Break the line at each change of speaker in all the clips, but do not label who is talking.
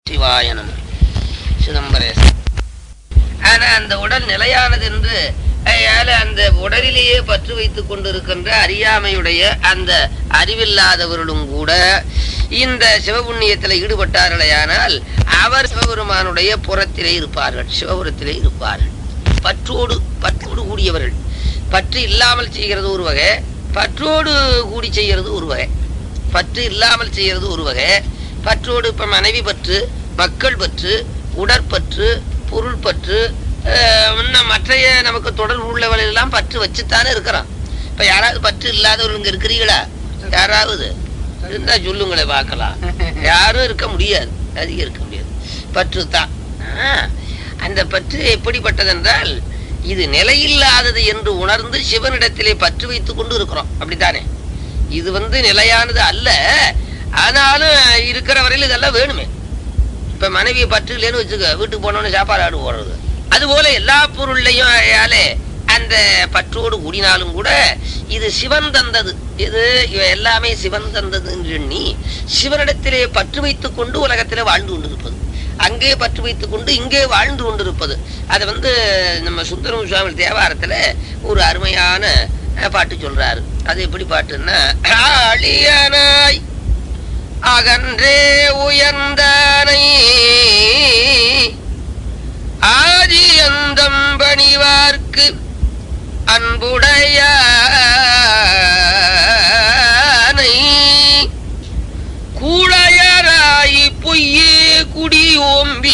சிவாய நம சிதம்பரேசன் ஆனா அந்த உடல் நிலையானது என்று அதனால அந்த உடலிலேயே பற்று வைத்துக் கொண்டிருக்கின்ற அறியாமையுடைய அந்த அறிவில்லாதவர்களும் கூட இந்த சிவபுண்ணியத்தில் ஈடுபட்டார்களேயானால் அவர் சிவபெருமானுடைய புறத்திலே இருப்பார்கள் சிவபுரத்திலே இருப்பார்கள் பற்றோடு பற்றோடு கூடியவர்கள் பற்று இல்லாமல் செய்கிறது ஒரு வகை பற்றோடு கூடி செய்கிறது ஒரு வகை பற்று இல்லாமல் செய்கிறது ஒரு வகை பற்றோடு இப்ப மனைவி பற்று மக்கள் பற்று உடற்பற்று பொருள் பற்று அஹ், இன்னும் மற்றைய நமக்கு தொடர்பு உள்ளவர்கள் எல்லாம் பற்று வச்சுத்தானே இருக்கிறோம் இப்ப யாராவது பற்று இல்லாதவர்கள் இங்க இருக்கிறீங்களா யாராவது இருந்தா சொல்லுங்களே பார்க்கலாம் யாரும் இருக்க முடியாது அதிகம் இருக்க முடியாது பற்று தான் அந்த பற்று எப்படிப்பட்டதென்றால் இது நிலையில்லாதது என்று உணர்ந்து சிவனிடத்திலே பற்று வைத்துக் கொண்டு இருக்கிறோம் அப்படித்தானே இது வந்து நிலையானது அல்ல ஆனாலும் இருக்கிற வரையில் இதெல்லாம் வேணுமே இப்ப மனைவியை பற்று இல்லைன்னு வச்சுக்க வீட்டுக்கு போனோன்னு சாப்பாடு ஆடு போடுறது அதுபோல எல்லா பொருள்லையும் ஆயாலே அந்த பற்றோடு கூடினாலும் கூட இது சிவன் தந்தது இது இவ எல்லாமே சிவன் தந்தது என்று எண்ணி சிவனிடத்திலே பற்று வைத்துக் கொண்டு உலகத்திலே வாழ்ந்து கொண்டிருப்பது அங்கே பற்று வைத்துக் கொண்டு இங்கே வாழ்ந்து கொண்டிருப்பது அது வந்து நம்ம சுந்தரம் சுவாமி தேவாரத்துல ஒரு அருமையான அஹ், பாட்டு சொல்றாரு அது எப்படி பாட்டுன்னா ஆழியனாய் அகன்றே உயர்ந்தானை ஆதியந்தம் பணிவார்க்கு அன்புடையானை கூழையராய் பொய்யே குடி ஓம்பி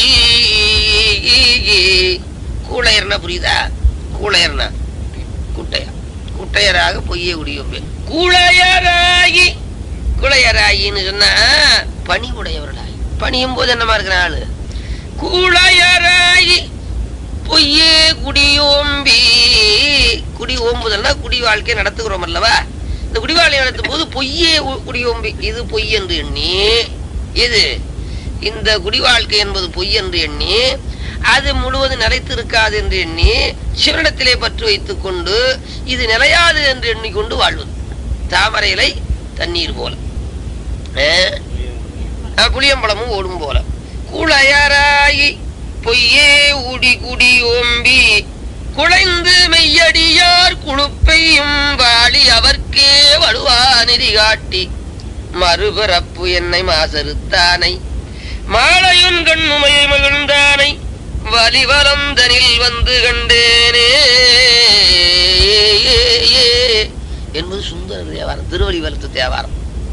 கூழையர்னா புரியுதா கூழையர்னா குட்டையா குட்டையராக பொய்யே குடி ஓம்பி கூழையராகி குளையராயின்னு சொன்னா பணி உடையவர்களாய் பணியும் போது என்னமா இருக்கிற ஆளு கூழையராயி பொய்யே குடியோம்பி குடி ஓம்புதல்னா குடி வாழ்க்கை நடத்துகிறோம் அல்லவா இந்த குடி வாழ்க்கை நடத்தும் போது பொய்யே உ- குடியோம்பி இது பொய் என்று எண்ணி இது இந்த குடி வாழ்க்கை என்பது பொய் என்று எண்ணி அது முழுவதும் நிலைத்து இருக்காது என்று எண்ணி சிவனிடத்திலே பற்று வைத்துக் கொண்டு இது நிலையாது என்று எண்ணிக்கொண்டு வாழ்வது தாமரை இலை தண்ணீர் போல அஹ், அஹ், புளியம்பழமும் ஓடும் போல குளையராயி பொய்யே உடி குடி ஓம்பி குழைந்து மெய்யடியார் குழுப்பையும் வாழி அவர்க்கே வலுவா நெறி காட்டி மறுபிறப்பு என்னை மாசறுத்தானை மாலையுன் கண்ணுமையை மகிழ்ந்தானை வலிவலந்தனில் வந்து கண்டேனே என்பது சுந்தர தேவாரம் திருவடிவலத்து தேவாரம்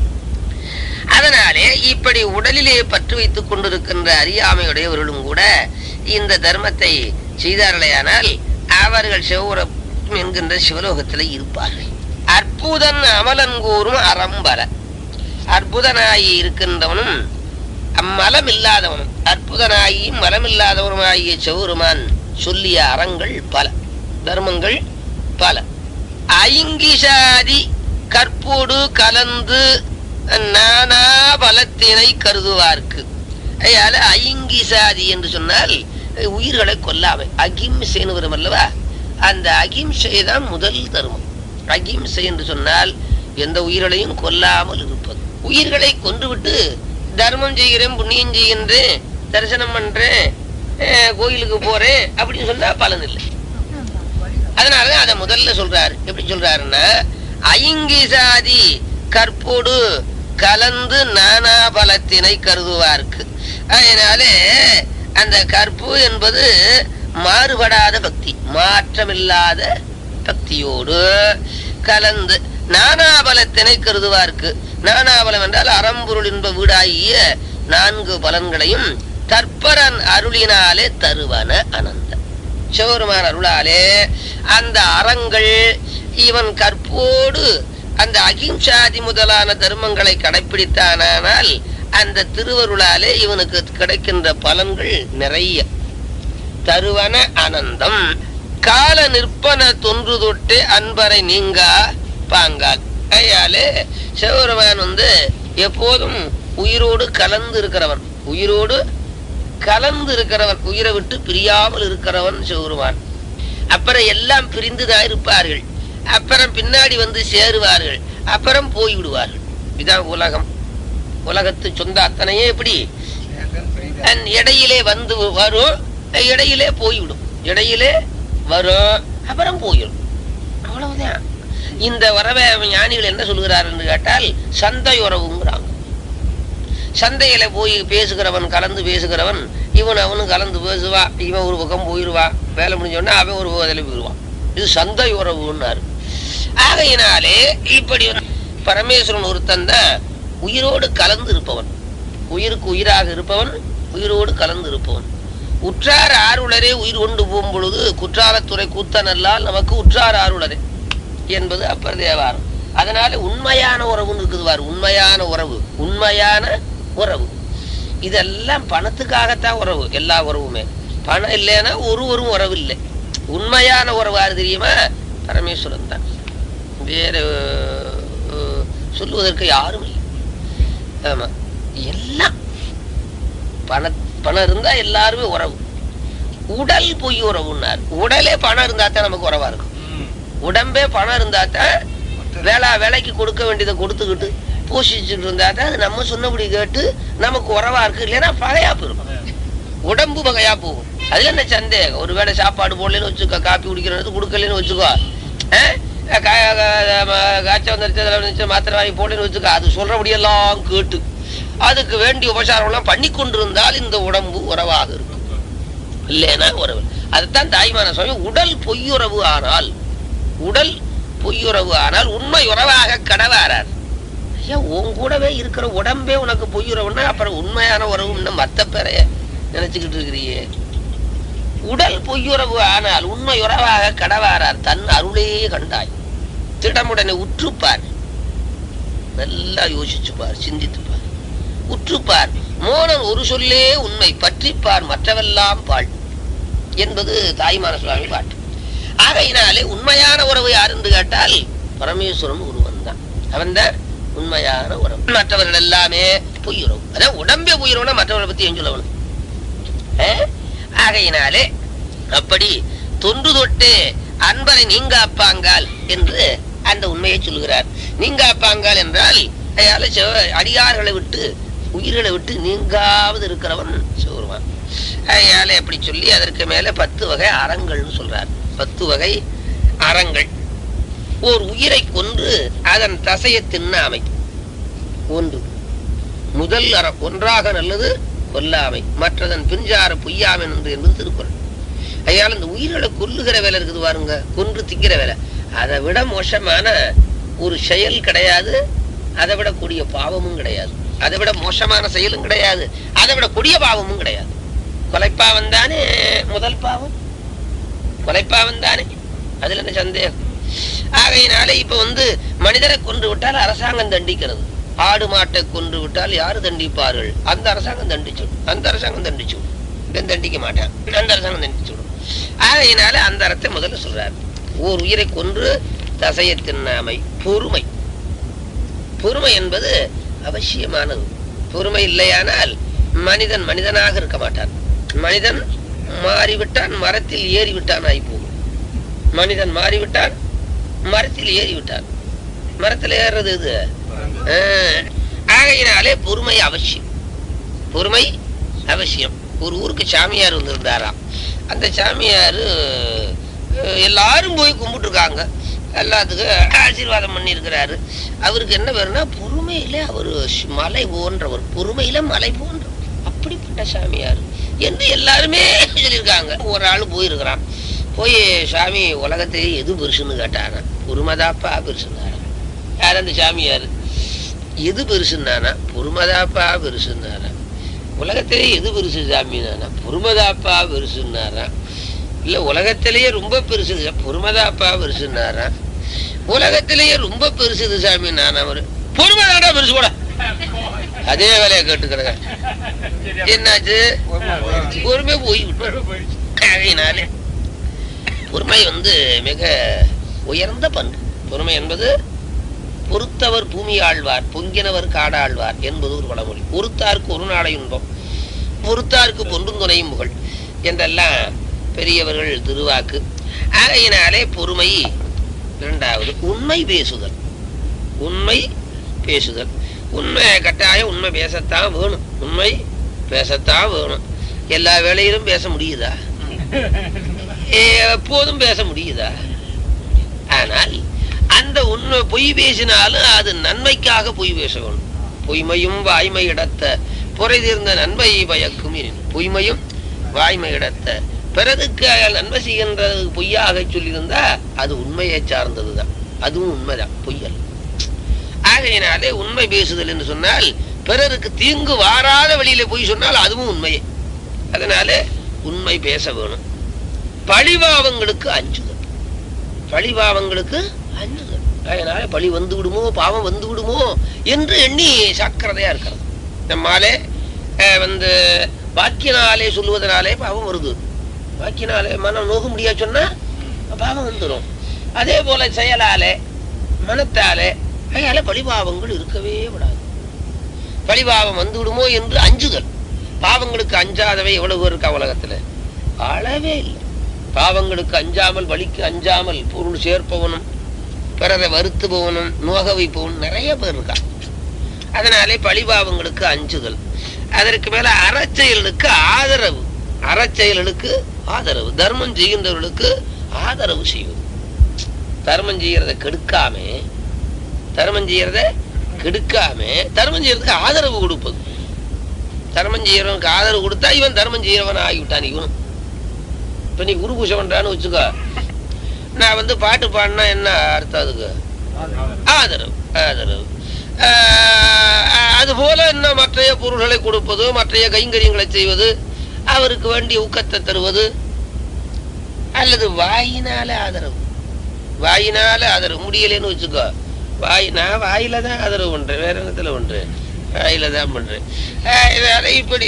அதனாலே இப்படி உடலிலே பற்று வைத்துக் கொண்டிருக்கின்ற அறியாமையுடையவர்களும் கூட இந்த தர்மத்தை செய்தார்களேயானால் அவர்கள் சிவபுரம் என்கின்ற சிவலோகத்தில் இருப்பார்கள் அற்புதன் அமலன் கூறும் அறம்பல அற்புதனாயி இருக்கின்றவனும் அம்மலம் இல்லாதவனும் அற்புதனாயி மலமில்லாதவனுமாகிய சிவருமான் சொல்லிய அறங்கள் பல தர்மங்கள் பல ஐங்கிசாதி கற்போடு கலந்து நானா பலத்தினை கருதுவார்க்கு அதால ஐங்கிசாதி என்று சொன்னால் உயிர்களை கொல்லாமை அகிம்சைன்னு வரும் அல்லவா அந்த அகிம்சை தான் முதல் தர்மம் அகிம்சை என்று சொன்னால் எந்த உயிர்களையும் கொல்லாமல் இருப்பது உயிர்களை கொன்றுவிட்டு தர்மம் செய்கிறேன் புண்ணியம் செய்கின்றேன் தரிசனம் பண்றேன் அஹ், கோயிலுக்கு போறேன் அப்படின்னு சொன்னா பலன் இல்லை அதனால அதை முதல்ல சொல்றாரு எப்படி சொல்றாருன்னா ஐங்கிசாதி கற்போடு கலந்து நானா பலத்தினை கருதுவார்க்கு அதனாலே அந்த கற்பு என்பது மாறுபடாத பக்தி மாற்றமில்லாத பக்தியோடு கலந்து நானாபலத்தினை கருதுவார்க்கு நானாபலம் என்றால் அறம்பொருள் என்ப வீடாகிய நான்கு பலன்களையும் தற்பரன் அருளினாலே தருவன அனந்தம் சிவபெருமான் அருளாலே அந்த அறங்கள் இவன் கற்போடு அந்த அகிம்சாதி முதலான தர்மங்களை கடைபிடித்தானால் அந்த திருவருளாலே இவனுக்கு கிடைக்கின்ற பலன்கள் நிறைய தருவன அனந்தம் கால நிற்பன தொன்று தொட்டு அன்பரை நீங்கா பாங்கால் ஐயாலே சிவபெருமான் வந்து எப்போதும் உயிரோடு கலந்து இருக்கிறவன் உயிரோடு கலந்து இருக்கிறவன் உயிரை விட்டு பிரியாமல் இருக்கிறவன் சிவருமான் அப்புறம் எல்லாம் பிரிந்துதான் இருப்பார்கள் அப்புறம் பின்னாடி வந்து சேருவார்கள் அப்புறம் போய் விடுவார்கள் இதான் உலகம் உலகத்து சொந்த அத்தனையே எப்படி அஹ், இடையிலே வந்து வரும் இடையிலே போய்விடும் இடையிலே வரும் அப்புறம் போயிடும் அவ்வளவுதான் இந்த வரவை ஞானிகள் என்ன சொல்கிறார் என்று கேட்டால் சந்தை உறவுங்கிறாங்க சந்தையில போய் பேசுகிறவன் கலந்து பேசுகிறவன் இவன் அவனும் கலந்து பேசுவான் இவன் ஒரு பக்கம் போயிடுவான் வேலை முடிஞ்சோடனே அவன் ஒரு பக்கத்தில் போயிடுவான் இது சந்தை உறவுன்னாரு ஆகையினாலே இப்படி வந்து பரமேஸ்வரன் ஒருத்தன் தான் உயிரோடு கலந்து இருப்பவன் உயிருக்கு உயிராக இருப்பவன் உயிரோடு கலந்து இருப்பவன் உற்றார் ஆருளரே உயிர் கொண்டு போகும் பொழுது குற்றாலத்துறை கூத்தனல்லால் நமக்கு உற்றார் ஆருளரே என்பது அப்பர் தேவாரம் அதனால உண்மையான உறவுன்னு இருக்குது பாரு உண்மையான உறவு உண்மையான உறவு இதெல்லாம் பணத்துக்காகத்தான் உறவு எல்லா உறவுமே பணம் இல்லைன்னா ஒரு ஒரு உறவு இல்லை உண்மையான உறவு யாரு தெரியுமா பரமேஸ்வரன் தான் வேற அஹ், சொல்லுவதற்கு யாரும் இல்லை ஆமா எல்லாம் பண பணம் இருந்தா எல்லாருமே உறவு உடல் பொய் உறவுன்னார் உடலே பணம் இருந்தா தான் நமக்கு உறவா இருக்கும் உடம்பே பணம் இருந்தா தான் வேளா வேலைக்கு கொடுக்க வேண்டியதை கொடுத்துக்கிட்டு பூசிச்சுட்டு இருந்தா தான் அது நம்ம சொன்னபடி கேட்டு நமக்கு உறவா இருக்கு இல்லைன்னா பகையா போயிடும் உடம்பு பகையா போகும் அதுல என்ன சந்தேகம் ஒரு வேளை சாப்பாடு போடலன்னு வச்சுக்கோ காப்பி குடிக்கிறது கொடுக்கலன்னு வச்சுக்கோ அஹ், கா- கா- ம- காய்ச்சல் வந்துருச்சு அதில் வந்துருச்சு மாத்திரை வாங்கி போடலன்னு வச்சுக்கோ அது சொல்றபடியெல்லாம் கேட்டு அதுக்கு வேண்டிய உபசாரம் எல்லாம் பண்ணி கொண்டிருந்தால் இந்த உடம்பு உறவாக இருக்கும் இல்லைன்னா உறவு அதுதான் தாய்மான சுவாமி உடல் பொய்யுறவு ஆனால் உடல் பொய்யுறவு ஆனால் உண்மை உறவாக கடவாரார் ஐயா உன் கூடவே இருக்கிற உடம்பே உனக்கு பொய்யுறவுன்னா அப்புறம் உண்மையான உறவு இன்னும் மத்த பேரைய நினைச்சுக்கிட்டு இருக்கிறியே உடல் பொய்யுறவு ஆனால் உண்மை உறவாக கடவாரார் தன் அருளே கண்டாய் திடமுடனே உற்றுப்பார் நல்லா யோசிச்சுப்பார் சிந்தித்துப்பார் உற்றுப்பார் மோனன் ஒரு சொல்லே உண்மை பற்றிப்பார் மற்றவெல்லாம் பாழ் என்பது தாய்மான சுவாமி பாட்டு ஆகையினாலே உண்மையான உறவு யார் என்று கேட்டால் பரமேஸ்வரன் ஒருவன் தான் அவன் தான் உண்மையான உறவு மற்றவர்கள் எல்லாமே பொய்யுறவு அதான் உடம்பே பொய்யுறவுனா மற்றவர்களை பத்தி ஏன் சொல்லணும் அஹ்? ஆகையினாலே அப்படி தொன்று தொட்டு அன்பரை நீங்காப்பாங்கால் என்று அந்த உண்மையை சொல்கிறார் நீங்காப்பாங்கால் என்றால் அயால சிவ- அடியார்களை விட்டு உயிர்களை விட்டு நீங்காவது இருக்கிறவன் சிவருமான் அயால அப்படி சொல்லி அதற்கு மேல பத்து வகை அறங்கள்னு சொல்றார் பத்து வகை அறங்கள் ஓர் உயிரை கொன்று அதன் தசையை தின்னாமை ஒன்று முதல் அறம் ஒன்றாக நல்லது கொல்லாமை மற்றதன் பிஞ்சார பொய்யாமை என்று என்பது திருக்குறள் ஐயால் இந்த உயிர்களை கொல்லுகிற வேலை இருக்குது பாருங்க கொன்று திக்கிற வேலை அதை விட மோசமான ஒரு செயல் கிடையாது அதை விட கூடிய பாவமும் கிடையாது அதை விட மோசமான செயலும் கிடையாது அதை விட கொடிய பாவமும் கிடையாது கொலைப்பாவம் தானே முதல் பாவம் கொலைப்பாவம் தானே அதுல என்ன சந்தேகம் ஆகையினாலே இப்ப வந்து மனிதரை கொன்று விட்டால் அரசாங்கம் தண்டிக்கிறது ஆடு மாட்டை கொன்று விட்டால் யாரு தண்டிப்பார்கள் அந்த அரசாங்கம் தண்டிச்சுடும் அந்த அரசாங்கம் தண்டிச்சுடும் இவன் தண்டிக்க மாட்டான் அந்த அரசாங்கம் தண்டிச்சுடும் ஆகையினால அந்த அறத்தை முதல்ல சொல்றாரு ஓர் உயிரை கொன்று தசையை தின்னாமை பொறுமை பொறுமை என்பது அவசியமானது பொறுமை இல்லையானால் மனிதன் மனிதனாக இருக்க மாட்டான் மனிதன் மாறிவிட்டான் மரத்தில் ஏறிவிட்டான் ஆகி போகும் மனிதன் மாறிவிட்டான் மரத்தில் ஏறிவிட்டான் மரத்தில் ஏறுறது இது ஆஹ், ஆகையினாலே பொறுமை அவசியம் பொறுமை அவசியம் ஒரு ஊருக்கு சாமியார் வந்திருந்தாராம் அந்த சாமியார் எல்லாரும் போய் கும்பிட்டுருக்காங்க எல்லாத்துக்கும் ஆசீர்வாதம் பண்ணியிருக்கிறாரு அவருக்கு என்ன வேறுனா பொறுமையில அவர் மலை போன்றவர் பொறுமையில மலை போன்றவர் அப்படிப்பட்ட சாமியார் என்று எல்லாருமே சொல்லியிருக்காங்க ஒரு ஆள் போயிருக்கிறான் போய் சாமி உலகத்திலே எது பெருசுன்னு கேட்டானா பொறுமதாப்பா பெருசுன்னாரா யார் அந்த சாமியார் எது பெருசுன்னானா பொறுமதாப்பா பெருசுன்னாரா உலகத்திலே எது பெருசு சாமினானா பொறுமதாப்பா பெருசுன்னாரா இல்ல உலகத்திலேயே ரொம்ப பெருசுது பொறுமதாப்பா பெருசுன்னாரா உலகத்திலேயே ரொம்ப பெருசுது சாமி நான் அவரு பொறுமதாடா பெருசு கூட அதே வேலையை கேட்டுக்கிறேன் என்னாச்சு பொறுமை போய் ஆகையினாலே பொறுமை வந்து மிக உயர்ந்த பண்பு பொறுமை என்பது பொறுத்தவர் பூமி ஆழ்வார் பொங்கினவர் காடாழ்வார் என்பது ஒரு பழமொழி பொறுத்தாருக்கு ஒரு நாளை இன்பம் பொறுத்தாருக்கு பொன்றும் துணையும் புகழ் என்றெல்லாம் பெரியவர்கள் திருவாக்கு ஆகையினாலே பொறுமை இரண்டாவது உண்மை பேசுதல் உண்மை பேசுதல் உண்மை கட்டாயம் உண்மை பேசத்தான் வேணும் உண்மை பேசத்தான் வேணும் எல்லா வேலையிலும் பேச முடியுதா ஏ, எப்போதும் பேச முடியுதா ஆனால் அந்த உண்மை பொய் பேசினாலும் அது நன்மைக்காக பொய் பேச வேணும் பொய்மையும் வாய்மை இடத்த புரை தீர்ந்த நன்மை பயக்கும் எனினும். பொய்மையும் வாய்மை இடத்த பிறருக்கு அயால் நன்மை செய்கின்றது பொய்யாக சொல்லியிருந்தா அது உண்மையை சார்ந்ததுதான் அதுவும் உண்மைதான் பொய்யல் ஆகையினாலே உண்மை பேசுதல் என்று சொன்னால் பிறருக்கு தீங்கு வாராத வழியில பொய் சொன்னால் அதுவும் உண்மையே அதனால உண்மை பேச வேணும் பழிபாவங்களுக்கு அஞ்சுதல் பழிபாவங்களுக்கு அஞ்சுதல் அதனால பழி வந்து விடுமோ பாவம் வந்து விடுமோ என்று எண்ணி சக்கரதையா இருக்கிறது நம்மாலே அஹ், வந்து வாக்கினாலே சொல்லுவதனாலே பாவம் வருது வாக்கினாலே மனம் நோக முடியாது சொன்னா பாவம் வந்துடும் அதே போல செயலாலே மனத்தாலே அதனால பழிபாவங்கள் இருக்கவே விடாது பழிபாவம் வந்து விடுமோ என்று அஞ்சுதல் பாவங்களுக்கு அஞ்சாதவை எவ்வளவு இருக்கா உலகத்துல அளவே இல்லை பாவங்களுக்கு அஞ்சாமல் வலிக்கு அஞ்சாமல் பொருள் சேர்ப்பவனும் பிறரை வருத்துபவனும் நோக வைப்பவனும் நிறைய பேர் இருக்கா அதனாலே பழிபாவங்களுக்கு அஞ்சுதல் அதற்கு மேல அறச்செயல்களுக்கு ஆதரவு அறச்செயல்களுக்கு ஆதரவு தர்மம் செய்கின்றவர்களுக்கு ஆதரவு செய்வது தர்மம் செய்யறதை கெடுக்காம தர்மம் செய்யறத கெடுக்காம தர்மம் செய்யறதுக்கு ஆதரவு கொடுப்பது தர்மம் செய்யறவனுக்கு ஆதரவு கொடுத்தா இவன் தர்மம் செய்யறவன் ஆகிவிட்டான் இவனும் இப்ப நீ குரு பூஜை பண்றான்னு வச்சுக்கோ நான் வந்து பாட்டு பாடினா என்ன அர்த்தம் அதுக்கு ஆதரவு ஆதரவு ஆஹ் அது போல இன்னும் மற்றைய பொருள்களை கொடுப்பது மற்றைய கைங்கரியங்களை செய்வது அவருக்கு வேண்டிய ஊக்கத்தை தருவது அல்லது வாயினால ஆதரவு வாயினால ஆதரவு முடியலைன்னு வச்சுக்கோ வாய் நான் வாயில தான் ஆதரவு பண்றேன் வேற இடத்துல பண்றேன் வாயில தான் பண்றேன் ஆஹ் இதனால இப்படி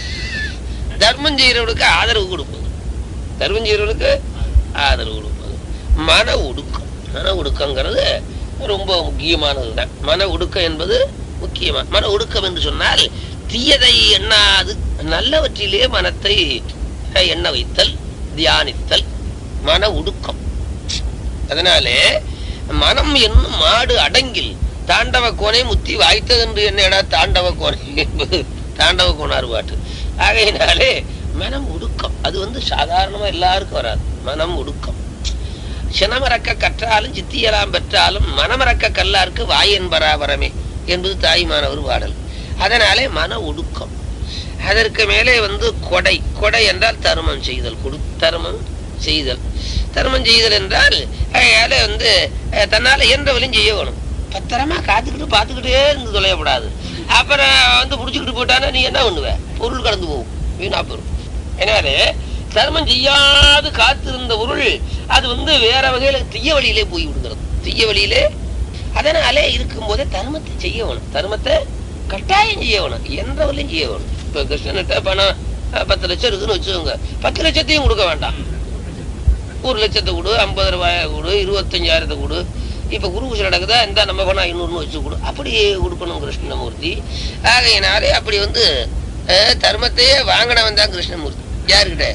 தர்மம் செய்யறவனுக்கு ஆதரவு கொடுப்பது தர்மம் செய்யறவனுக்கு ஆதரவு கொடுப்பது மன ஒடுக்கம் மன ஒடுக்கங்கிறது ரொம்ப முக்கியமானதுதான் மன ஒடுக்கம் என்பது முக்கியமா மன ஒடுக்கம் என்று சொன்னால் தீயதை எண்ணாது நல்லவற்றிலே மனத்தை அஹ், எண்ண வைத்தல் தியானித்தல் மன ஒடுக்கம் அதனாலே மனம் என்னும் மாடு அடங்கில் தாண்டவ கோனை முத்தி வாய்த்ததென்று என்னடா தாண்டவ கோனை என்பது தாண்டவ கோனார் பாட்டு ஆகையினாலே மனம் ஒடுக்கம் அது வந்து சாதாரணமா எல்லாருக்கும் வராது மனம் ஒடுக்கம் சினமறக்க கற்றாலும் சித்தியலாம் பெற்றாலும் மனமறக்க கல்லாருக்கு வாயன் பராபரமே என்பது தாய்மானவர் பாடல் அதனாலே மன ஒடுக்கம் அதற்கு மேலே வந்து கொடை கொடை என்றால் தர்மம் செய்தல் கொடு தர்மம் செய்தல் தர்மம் செய்தல் என்றால் அதனால வந்து அஹ், தன்னால இயன்றவளையும் செய்ய வேணும் பத்திரமா காத்துக்கிட்டு பார்த்துக்கிட்டே இருந்து தொலையப்படாது அப்புறம் வந்து புடிச்சுக்கிட்டு போயிட்டானா நீ என்ன பண்ணுவ பொருள் கடந்து போகும் வீணா போயிடும் எனவே தர்மம் செய்யாது காத்திருந்த பொருள் அது வந்து வேற வகையில தீய வழியிலே போய் விடுகிறது தீய வழியிலே அதனாலே இருக்கும் போதே தர்மத்தை செய்ய வேணும் தர்மத்தை கட்டாயம் செய்ய வேணும் என்றவரையும் செய்ய வேணும் இப்ப கிருஷ்ணன்கிட்ட பணம் அஹ், பத்து லட்சம் இருக்குன்னு வச்சுக்கோங்க பத்து லட்சத்தையும் கொடுக்க வேண்டாம் ஒரு லட்சத்தை கொடு ஐம்பது ரூபாய கொடு இருபத்தஞ்சாயிரத்தை கொடு இப்ப குரு பூஜை நடக்குதா இந்த நம்ம பணம் ஐநூறுன்னு வச்சு கொடு அப்படி கொடுக்கணும் கிருஷ்ணமூர்த்தி ஆகையினாலே அப்படி வந்து அஹ், தர்மத்தையே வாங்கினவன் தான் கிருஷ்ணமூர்த்தி யாருக்கிட்ட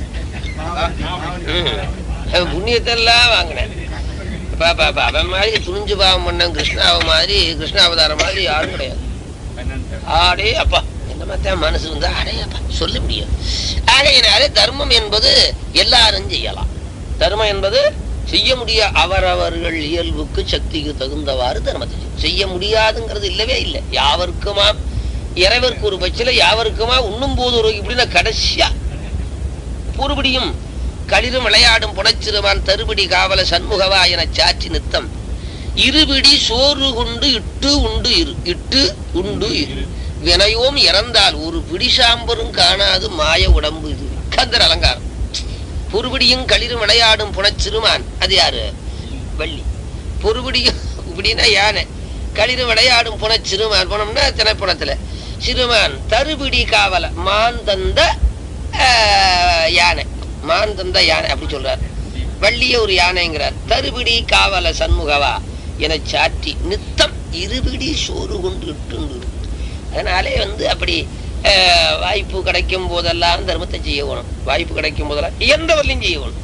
ம். அவன் புண்ணியத்தெல்லாம் வாங்கினேன் பாப்பா பாப்பா அவன் மாதிரி துணிஞ்சு பாவம் பண்ண கிருஷ்ணாவை மாதிரி கிருஷ்ண அவதாரம் மாதிரி யாரும் கிடையாது ஆடே அப்பா என்ன மாதிரி மனசு வந்து அடே அப்பா சொல்ல முடியாது ஆகையினாலே தர்மம் என்பது எல்லாரும் செய்யலாம் தர்மம் என்பது செய்ய முடிய அவரவர்கள் இயல்புக்கு சக்திக்கு தகுந்தவாறு தர்மத்தை செய்யும். செய்ய முடியாதுங்கிறது இல்லவே இல்லை யாவருக்குமாம் இறைவருக்கு ஒரு பட்சில யாவருக்குமா உண்ணும் போது ஒரு இப்படின்னா கடைசியா பூர்வடியும் களிரும் விளையாடும் புனச்சிறுவான் தருபடி காவல சண்முகவா என சாட்சி நித்தம் இருபிடி சோறு கொண்டு இட்டு உண்டு இரு இட்டு உண்டு இரு வினையோம் இறந்தால் ஒரு பிடி சாம்பரும் காணாது மாய உடம்பு இது கந்தர் அலங்காரம் பொறுபடியும் களிரும் விளையாடும் புனச்சிறுமான் அது யாரு வள்ளி பொறுபடியும் இப்படின்னா யானை களிரும் விளையாடும் புனச்சிறுமான் போனோம்னா திரைப்படத்துல சிறுமான் தருபிடி காவல மான் தந்த ஆஹ், யானை மான் தந்த யானை அப்படி சொல்றார் வள்ளிய ஒரு யானைங்கிறார் தருபிடி காவல சண்முகவா என சாற்றி நித்தம் இருபிடி சோறு கொண்டு இட்டுண்டு அதனாலே வந்து அப்படி ஆஹ், வாய்ப்பு கிடைக்கும் போதெல்லாம் தர்மத்தை செய்ய வேணும் வாய்ப்பு கிடைக்கும் போதெல்லாம் இயன்றவர்களையும் செய்ய வேணும்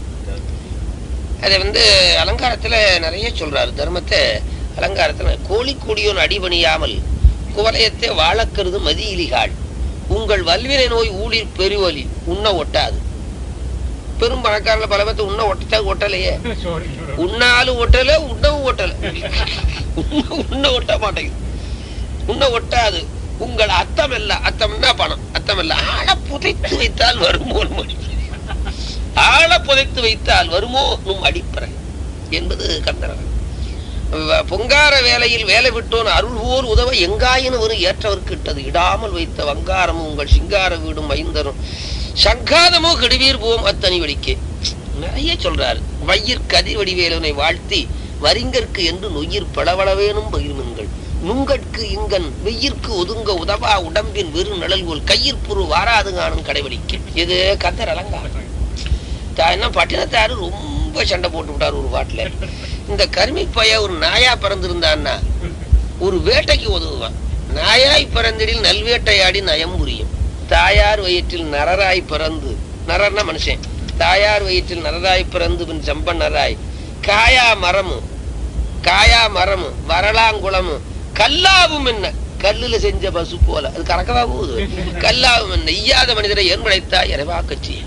அதை வந்து அலங்காரத்துல நிறைய சொல்றாரு தர்மத்தை அலங்காரத்துல கோழி கொடியோன் அடிபணியாமல் குவலயத்தை வாழக்கிறது மதியிலிகாள் உங்கள் வல்வினை நோய் ஊழிர் பெருவலி உண்ண ஒட்டாது பெரும் பணக்காரல பல பேர்த்து உண்ண ஒட்டச்சா ஒட்டலையே உண்ணாலும் ஒட்டல உண்ணவும் ஒட்டல உண்ண- உண்ண ஒட்ட மாட்டேங்குது உண்ண ஒட்டாது உங்கள் அத்தம் இல்ல அத்தம்னா பணம் அத்தம் இல்ல ஆழ புதைத்து வைத்தால் வருமோ மடி ஆழ புதைத்து வைத்தால் வருமோ நும் அடிப்பற என்பது கந்தரன் பொங்கார வேலையில் வேலை விட்டோன் அருள் போல் உதவ எங்காயினும் ஒரு ஏற்றவர்க்கு இட்டது இடாமல் வைத்த வங்காரமும் உங்கள் சிங்கார வீடும் மைந்தரும் சங்காதமோ கெடுவீர் போம் அத்தனி வடிக்கே நிறைய சொல்றாரு வையிற் கதிர் வடிவேலனை வாழ்த்தி வரிங்கற்கு என்று நொய்யிற் பளவளவேனும் பகிர்மன்கள் நுங்கட்கு இங்கன் வெய்யிற்கு ஒதுங்க உதவா உடம்பின் வெறு நிழல்கோல் கையிற்புறு வாராது காணும் கடைபிடிக்கும் இது கந்தர் அலங்காரம் தா- என்ன பட்டினத்தாரு ரொம்ப சண்டை போட்டு விட்டார் ஒரு பாட்டுல இந்த கருமி பைய ஒரு நாயா பிறந்திருந்தான்னா ஒரு வேட்டைக்கு உதவுவான் நாயாய் பிறந்திடில் நல்வேட்டையாடி நயம் புரியும் தாயார் வயிற்றில் நரராய் பிறந்து நரர்னா மனுஷன் தாயார் வயிற்றில் நரராய் பிறந்து பின் செம்பன்னராய் காயா மரமும் காயா மரமும் வரலாங்குளமும் கல்லாவும் என்ன கல்லுல செஞ்ச பசு போல அது கறக்கவா போகுது கல்லாவும் என்ன ஈயாத மனிதரை ஏன் படைத்தா இறைவா கட்சி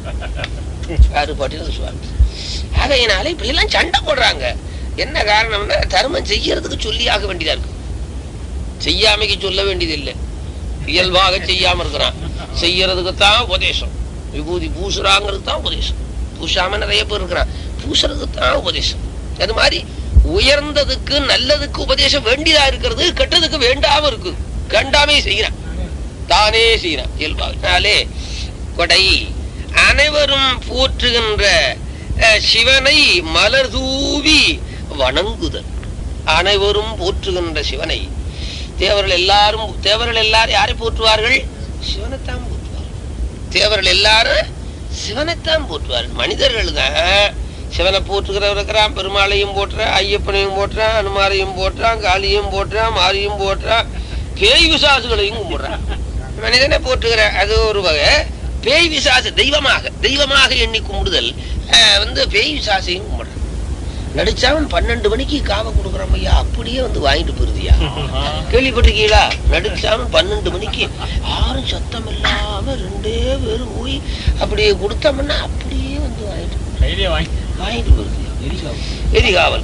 யாரு பட்டினது சுவாமி ஆகையினால இப்படி எல்லாம் சண்டை போடுறாங்க என்ன காரணம்னா தர்மம் செய்யறதுக்கு சொல்லி ஆக வேண்டியதா இருக்கு செய்யாமைக்கு சொல்ல வேண்டியது இல்லை இயல்பாக செய்யாம இருக்கிறான் செய்யறதுக்கு தான் உபதேசம் விபூதி பூசுறாங்கிறது தான் உபதேசம் பூசாம நிறைய பேர் இருக்கிறான் பூசுறதுக்கு தான் உபதேசம் அது மாதிரி உயர்ந்ததுக்கு நல்லதுக்கு உபதேசம் வேண்டியதா இருக்கிறது கெட்டதுக்கு வேண்டாம இருக்கு கண்டாமே செய்கிறான் தானே செய்கிறான் இயல்பாகனாலே கொடை அனைவரும் போற்றுகின்ற அஹ், சிவனை மலர் தூவி வணங்குதல் அனைவரும் போற்றுகின்ற சிவனை தேவர்கள் எல்லாரும் தேவர்கள் எல்லாரும் யாரை போற்றுவார்கள் சிவனைத்தான் போற்றுவார்கள் தேவர்கள் எல்லாரும் சிவனைத்தான் போற்றுவார்கள் மனிதர்கள் தான் சிவனை போற்றுகிறவர் இருக்கிறான் பெருமாளையும் போட்டுறான் ஐயப்பனையும் போட்டுறான் அனுமாரையும் போட்டுறான் காளியும் போட்டுறான் மாரியும் போட்டுறான் பேய் விசாசுகளையும் கும்பிடுறான் மனிதனை போற்றுகிற அது ஒரு வகை பேய் விசாசு தெய்வமாக தெய்வமாக எண்ணி கும்பிடுதல் அஹ், வந்து பேய் விசாசையும் கும்பிடுறான் நடிச்சாவன் பன்னெண்டு மணிக்கு காவை கொடுக்குறான் ஐயா அப்படியே வந்து வாங்கிட்டு போயிருதியா கேள்விப்பட்டிருக்கீங்களா நடிச்சாவன் பன்னெண்டு மணிக்கு யாரும் சத்தம் இல்லாம ரெண்டே பேரும் போய் அப்படியே கொடுத்தோம்னா அப்படியே வந்து வாங்கிட்டு வாங்கிட்டு போயிருது எரிகாவல்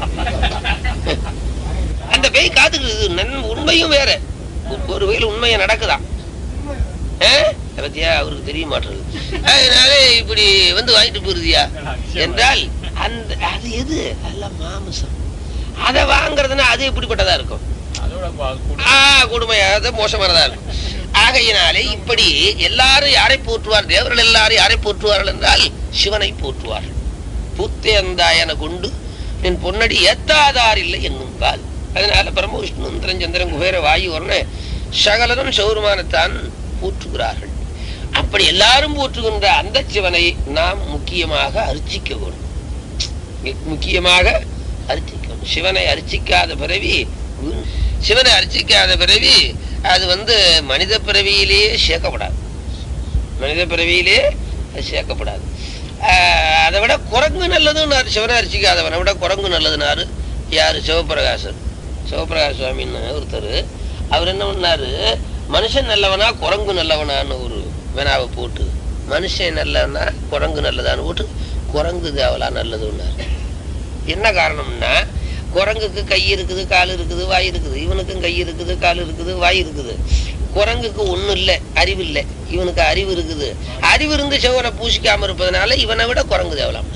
அந்த பேய் காத்துக்கிறது நன் உண்மையும் வேற ஒரு வகையில் உண்மையை நடக்குதான் ஆ? அதை பத்தியா அவருக்கு தெரிய மாட்டேங்குது அதனால இப்படி வந்து வாங்கிட்டு போயிருதியா என்றால் அந்த அது எது அதெல்லாம் மாமிசம் அதை வாங்குறதுன்னா அது எப்படிப்பட்டதா இருக்கும் ஆ கொடுமையாக மோசமானதா இருக்கும் ஆகையினாலே இப்படி எல்லாரும் யாரை போற்றுவார் தேவர்கள் எல்லாரும் யாரை போற்றுவார்கள் என்றால் சிவனை போற்றுவார்கள் பூத்தேந்தாயன கொண்டு என் பொன்னடி ஏத்தாதார் இல்லை என்னும் கால் அதனால பிரம்ம விஷ்ணு இந்திரன் சந்திரன் குபேர வாயு வரன சகலரும் சௌருமானத்தான் போற்றுகிறார்கள் அப்படி எல்லாரும் போற்றுகின்ற அந்த சிவனை நாம் முக்கியமாக அர்ச்சிக்க வேண்டும் முக்கியமாக அர்ச்சிக்கணும் சிவனை அர்ச்சிக்காத பிறவி வீண். சிவனை அர்ச்சிக்காத பிறவி அது வந்து மனித பிறவியிலேயே சேர்க்கப்படாது மனித பிறவியிலே அது சேர்க்கப்படாது ஆஹ் அதை விட குரங்கு நல்லதுன்னாரு சிவனை அர்ச்சிக்காதவனை விட குரங்கு நல்லதுனாரு யாரு சிவபிரகாசர் சிவபிரகாஷ் சுவாமின்னு ஒருத்தர் அவர் என்ன பண்ணாரு மனுஷன் நல்லவனா குரங்கு நல்லவனான்னு ஒரு வினாவை போட்டு மனுஷன் நல்லவனா குரங்கு நல்லதான்னு போட்டு குரங்கு தேவலா நல்லதுன்னாரு என்ன காரணம்னா குரங்குக்கு கை இருக்குது கால் இருக்குது வாய் இருக்குது இவனுக்கும் கை இருக்குது கால் இருக்குது வாய் இருக்குது குரங்குக்கு ஒண்ணும் இல்லை அறிவு இல்லை இவனுக்கு அறிவு இருக்குது அறிவு இருந்து செவனை பூசிக்காம இருப்பதனால இவனை விட குரங்கு தேவலாம்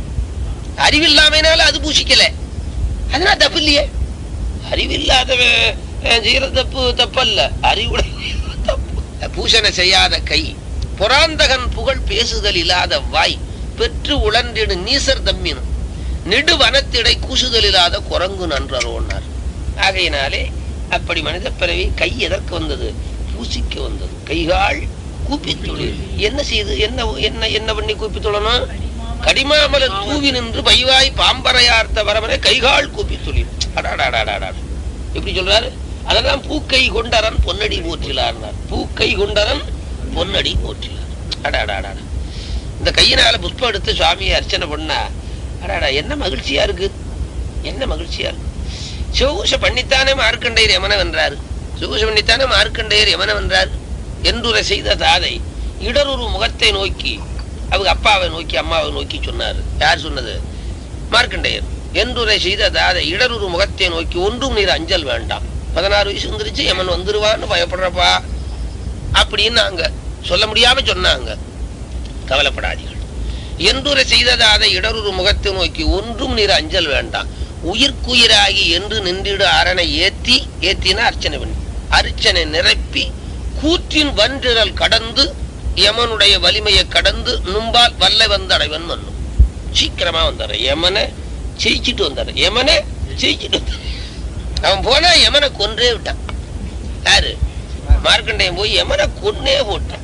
அறிவு இல்லாமைனால அது பூசிக்கல அதனால தப்பு இல்லையே அறிவு இல்லாதவன் அஹ், செய்யற தப்பு தப்பல்ல அறிவுடைய தப்பு பூசணை செய்யாத கை புறாந்தகன் புகழ் பேசுதல் இல்லாத வாய் பெற்று உழன்றிடு நீசர் தம்மினும் நெடு வனத்திடை கூசுதல் இல்லாத குரங்கு நன்றரோன்னார் ஆகையினாலே அப்படி மனித பிறவி கை எதற்கு வந்தது பூசிக்க வந்தது கைகால் கூப்பி தொழில் என்ன செய்து என்ன என்ன என்ன பண்ணி கூப்பி தொழணும் கடிமாமலர் தூவி நின்று பைவாய் பாம்பரையார்த்த வரவரை கைகால் கூப்பி தொழில் அடாடாடாடாடா எப்படி சொல்றாரு அதெல்லாம் பூக்கை கொண்டரன் பொன்னடி போற்றிலார்னார் பூக்கை கொண்டரன் பொன்னடி போற்றிலார் அடாடாடா இந்த கையினால புஷ்பம் எடுத்து சுவாமியை அர்ச்சனை பண்ணா அடாடா என்ன மகிழ்ச்சியா இருக்கு என்ன மகிழ்ச்சியா இருக்கு சிவகூஷ பண்ணித்தானே மார்க்கண்டையர் யமன வென்றாரு சிவகூஷ பண்ணித்தானே மார்க்கண்டையர் யமன வென்றார் என்றுரை செய்த தாதை இடரொரு முகத்தை நோக்கி அவங்க அப்பாவை நோக்கி அம்மாவை நோக்கி சொன்னார் யார் சொன்னது மார்க்கண்டேயர் என்றுரை செய்த தாதை இடரொரு முகத்தை நோக்கி ஒன்றும் நீர் அஞ்சல் வேண்டாம் பதினாறு வயசு வந்துருச்சு எமன் வந்துருவான்னு பயப்படுறப்பா அப்படின்னாங்க சொல்ல முடியாம சொன்னாங்க கவலைப்படாதீர்கள் என்றுரை செய்ததாதை இடரொரு முகத்தை நோக்கி ஒன்றும் நீர் அஞ்சல் வேண்டாம் உயிர்க்குயிராகி என்று நின்றிடு அரணை ஏத்தி ஏத்தினா அர்ச்சனை பண்ணி அர்ச்சனை நிரப்பி கூற்றின் வன்றிரல் கடந்து யமனுடைய வலிமையை கடந்து நும்பால் வல்லை வந்து அடைவன் மன்னும் சீக்கிரமா வந்தாரு யமனை ஜெயிச்சிட்டு வந்தாரு யமனை ஜெயிச்சிட்டு வந்தாரு அவன் போனா யமனை கொன்றே விட்டான் யாரு மார்க்கண்டையன் போய் யமனை கொன்னே போட்டான்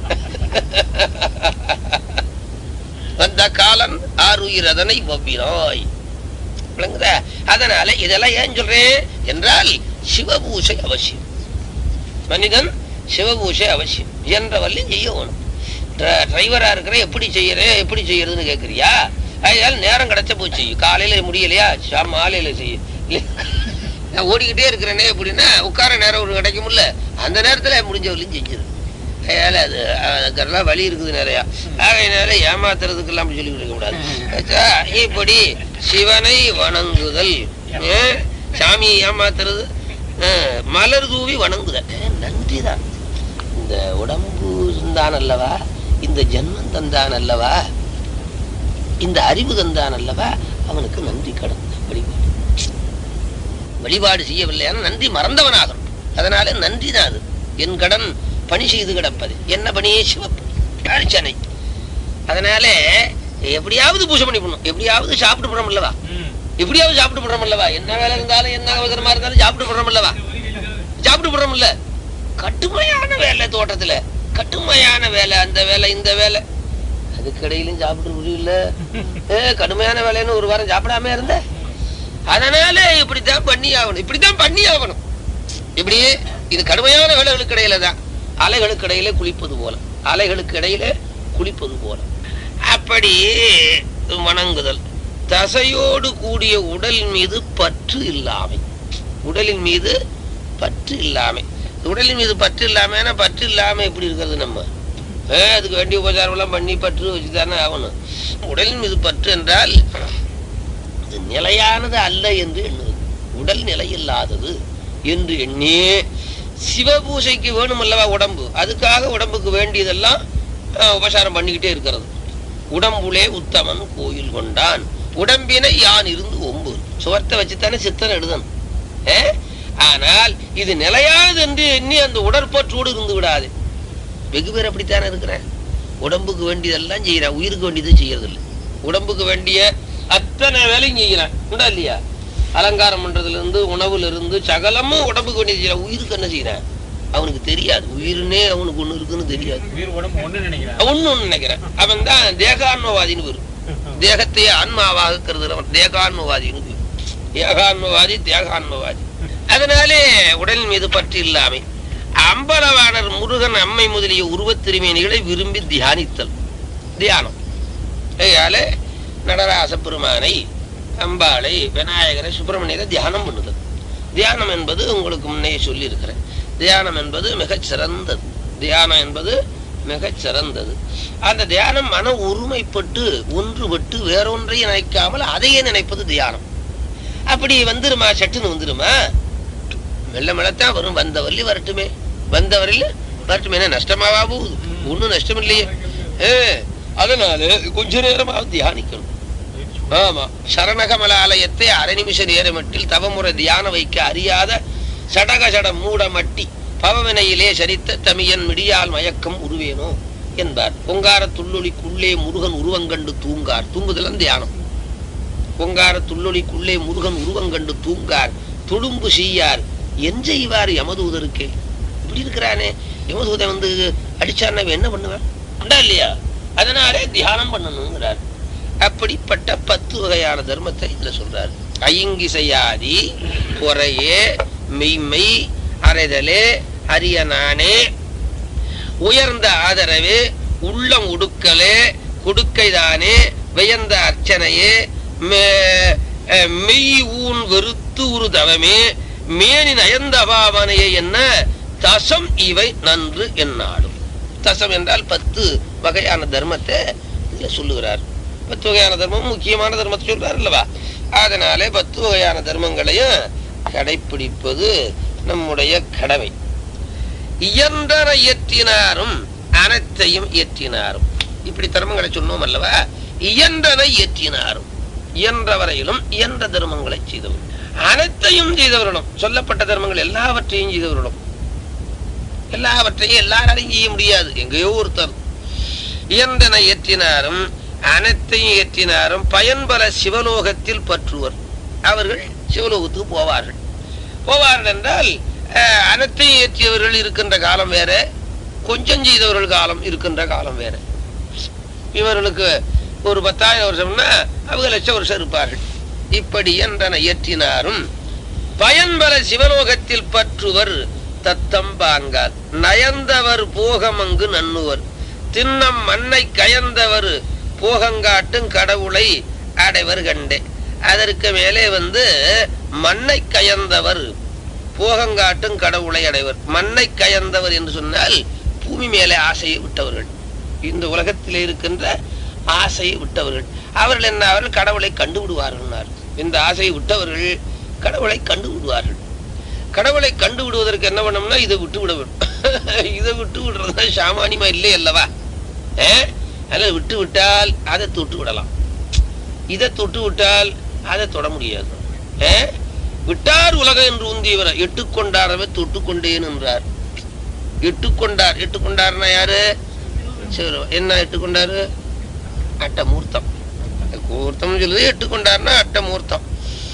வந்த காலன் ஆறுயிர் அதனை வவ்வினாய் விளங்குதா அதனால இதெல்லாம் ஏன் சொல்றேன் என்றால் சிவபூசை அவசியம் மனிதன் சிவபூசை அவசியம் என்ற வள்ளி செய்யணும் டிரைவரா இருக்கிற எப்படி செய்யறேன் எப்படி செய்யறதுன்னு கேக்குறியா அதனால நேரம் கிடைச்ச போய் செய்யும் காலையில முடியலையா சா- மாலையில செய்யும் நான் ஓடிக்கிட்டே இருக்கிறேனே அப்படின்னா உட்கார நேரம் ஒரு கிடைக்கும்ல அந்த நேரத்துல முடிஞ்ச வரையும் செஞ்சிரு அதனால அது அதுக்கெல்லாம் வழி இருக்குது நிறையா அதனால ஏமாத்துறதுக்கெல்லாம் அப்படி சொல்லி கொடுக்க கூடாது ஆச்சா, இப்படி சிவனை வணங்குதல் ஆ, சாமியை ஏமாத்துறது ஆ, மலர் தூவி வணங்குதல் ஆ, நன்றிதான் இந்த உடம்பு தந்தான் அல்லவா இந்த ஜென்மம் தந்தான் அல்லவா இந்த அறிவு தந்தான் அல்லவா அவனுக்கு நன்றி கடன் வழிபாடு வழிபாடு செய்யவில்லையான நன்றி மறந்தவனாகணும் அதனால நன்றி தான் அது என் கடன் பணி செய்து கிடப்பது என்ன பணியே சிவப்பு அர்ச்சனை அதனால எப்படியாவது பூஜை பண்ணி பண்ணணும் எப்படியாவது சாப்பிட்டு போறோம் அல்லவா எப்படியாவது சாப்பிட்டு போடுறோம் அல்லவா என்ன வேலை இருந்தாலும் என்ன அவசரமா இருந்தாலும் சாப்பிட்டு போடுறோம் அல்லவா சாப்பிட்டு போடுறோம் இல்ல கட்டுமையான வேலை தோட்டத்துல கட்டுமையான வேலை அந்த வேலை இந்த வேலை அதுக்கு இடையிலும் சாப்பிட்டு முடியல ஏ கடுமையான வேலைன்னு ஒரு வாரம் சாப்பிடாம இருந்த அதனால இப்படித்தான் பண்ணி ஆகணும் இப்படித்தான் பண்ணி ஆகணும் இப்படி இது கடுமையான வேலைகளுக்கு இடையில தான் அலைகளுக்கு இடையில குளிப்பது போல அலைகளுக்கு இடையில குளிப்பது போல அப்படி வணங்குதல் தசையோடு கூடிய உடல் மீது பற்று இல்லாமை உடலின் மீது பற்று இல்லாமை உடலின் மீது பற்று இல்லாம பற்று இல்லாம எப்படி இருக்கிறது நம்ம ஏ, அதுக்கு வேண்டிய உபச்சாரம் எல்லாம் பண்ணி பற்று வச்சுதானே ஆகணும் உடலின் மீது பற்று என்றால் இது நிலையானது அல்ல என்று எண்ணுவது உடல் நிலையில்லாதது என்று எண்ணி சிவபூசைக்கு வேணும் அல்லவா உடம்பு அதுக்காக உடம்புக்கு வேண்டியதெல்லாம் அஹ், உபசாரம் பண்ணிக்கிட்டே இருக்கிறது உடம்புலே உத்தமன் கோயில் கொண்டான் உடம்பினை யான் இருந்து ஒம்பு சுவர்த்தை வச்சுத்தானே சித்தன் எழுதணும் ஏ? ஆனால் இது நிலையானது என்று எண்ணி அந்த உடற்பற்றோடு இருந்து விடாது வெகு பேர் அப்படித்தானே இருக்கிறேன் உடம்புக்கு வேண்டியதெல்லாம் செய்யறான் உயிருக்கு வேண்டியது செய்யறது இல்லை உடம்புக்கு வேண்டிய அத்தனை வேலையும் செய்யறான் உண்டா இல்லையா அலங்காரம் பண்றதுல இருந்து உணவுல இருந்து சகலமும் உடம்புக்கு வேண்டியது செய்யறான் உயிருக்கு என்ன செய்யறான் அவனுக்கு தெரியாது உயிர்னே அவனுக்கு ஒண்ணு இருக்குன்னு தெரியாது
உயிர் உடம்பு ஒண்ணு நினைக்கிறேன்
ஒண்ணு ஒண்ணு நினைக்கிறேன் அவன் தான் தேகான்மவாதின்னு வரும் தேகத்தை ஆன்மாவாக கருதுறவன் தேகான்மவாதின்னு பேரு. ஏகான்மவாதி தேகான்மவாதி அதனாலே உடல் மீது பற்று இல்லாமை அம்பலவாணர் முருகன் அம்மை முதலிய உருவத் திருமேனிகளை விரும்பி தியானித்தல் தியானம் அதனால நடராச பெருமானை அம்பாளை விநாயகரை சுப்பிரமணியரை தியானம் பண்ணுதல் தியானம் என்பது உங்களுக்கு முன்னே சொல்லி இருக்கிறேன் தியானம் என்பது மிகச் சிறந்தது தியானம் என்பது மிகச் சிறந்தது அந்த தியானம் மன ஒருமைப்பட்டு ஒன்றுபட்டு வேறொன்றையும் நினைக்காமல் அதையே நினைப்பது தியானம் அப்படி வந்துருமா சட்டுன்னு வந்துருமா மெல்ல மெல்லத்தான் வரும் வந்த வள்ளி வரட்டுமே வந்த வரையில வரட்டுமே என்ன நஷ்டமாவா போகுது ஒண்ணும் நஷ்டம் இல்லையே ஏ அதனால கொஞ்ச நேரமாவது தியானிக்கணும் ஆமா சரணகமலாலயத்தை அரை நிமிஷ நேரமட்டில் தவமுறை தியான வைக்க அறியாத சடக சட மூட மட்டி பவவினையிலே சரித்த தமியன் மிடியால் மயக்கம் உருவேனோ என்பார் பொங்கார துள்ளொலிக்குள்ளே முருகன் உருவங்கண்டு தூங்கார் தூங்குதலன் தியானம் பொங்கார துள்ளொலிக்குள்ளே முருகன் உருவங்கண்டு தூங்கார் துடும்பு செய்யார் என் செய்வார் யமதூதருக்கு இப்படி இருக்கிறானே யமதூதன் வந்து அடிச்சான்னா இவன் என்ன பண்ணுவேன் உண்டா இல்லையா அதனாலே தியானம் பண்ணணுங்கிறார் அப்படிப்பட்ட பத்து வகையான தர்மத்தை இதுல சொல்றாரு ஐங்கிசையாதி பொறையே மெய்மை அறைதலே அரியனானே உயர்ந்த ஆதரவு உள்ளம் உடுக்கலே குடுக்கைதானே வியந்த அர்ச்சனையே மே- அஹ் மெய் ஊன் வெறுத்து உரு தவமே மேனி நயந்த அபாவனையே என்ன தசம் இவை நன்று என்னாடும் தசம் என்றால் பத்து வகையான தர்மத்தை இதுல சொல்லுகிறார் பத்து வகையான தர்மம் முக்கியமான தர்மத்தை சொல்றார் அல்லவா அதனாலே பத்து வகையான தர்மங்களையும் கடைப்பிடிப்பது நம்முடைய கடமை இயன்றன இயற்றினாரும் அனைத்தையும் இயற்றினாரும் இப்படி தர்மங்களை சொன்னோம் அல்லவா இயன்றன இயற்றினாரும் இயன்ற வரையிலும் இயன்ற தர்மங்களை செய்தவர் அனைத்தையும் செய்தவர்களும் சொல்லப்பட்ட தர்மங்கள் எல்லாவற்றையும் செய்தவர்களும் எல்லாவற்றையும் எல்லாராலையும் செய்ய முடியாது எங்கேயோ ஒருத்தர் இயன்றன இயற்றினாரும் அனைத்தையும் இயற்றினாரும் பயன்பல சிவலோகத்தில் பற்றுவர் அவர்கள் சிவலோகத்துக்கு போவார்கள் போவார்கள் என்றால் அஹ், அனைத்தையும் இயற்றியவர்கள் இருக்கின்ற காலம் வேற கொஞ்சம் செய்தவர்கள் காலம் இருக்கின்ற காலம் வேற இவர்களுக்கு ஒரு பத்தாயிரம் வருஷம்னா அவங்க லட்சம் வருஷம் இருப்பார்கள் இப்படி என்றன இயற்றினாரும் பயன்பல சிவலோகத்தில் பற்றுவர் தத்தம் பாங்கால் நயந்தவர் போகமங்கு நன்னுவர் திண்ணம் மண்ணை கயந்தவர் போகங்காட்டும் கடவுளை அடைவர் கண்டே அதற்கு மேலே வந்து மண்ணை கயந்தவர் போகங்காட்டும் கடவுளை அடைவர் மண்ணை கயந்தவர் என்று சொன்னால் பூமி மேலே ஆசையை விட்டவர்கள் இந்த உலகத்தில் இருக்கின்ற ஆசையை விட்டவர்கள் அவர்கள் என்ன அவர்கள் கடவுளை கண்டு விடுவார்கள் இந்த ஆசையை விட்டவர்கள் கடவுளை கண்டு விடுவார்கள் கடவுளை கண்டு விடுவதற்கு என்ன பண்ணோம்னா இதை விட்டு விட வேண்டும் இதை விட்டு விடுறது சாமானியமா இல்லை அல்லவா அஹ்? அதில் விட்டு விட்டால் அதை தொட்டு விடலாம் இதை தொட்டு விட்டால் அதை தொட முடியாது அஹ்? விட்டார் உலகம் என்று உந்தியவர் எட்டுக்கொண்டாரவே தொட்டு கொண்டேன் என்றார் எட்டுக்கொண்டார் எட்டுக்கொண்டார்னா யாரு சரி என்ன எட்டுக்கொண்டாரு அட்டமூர்த்தம் கூர்த்தம் சொல்லுது எட்டுக்கொண்டார்னா அட்டமூர்த்தம்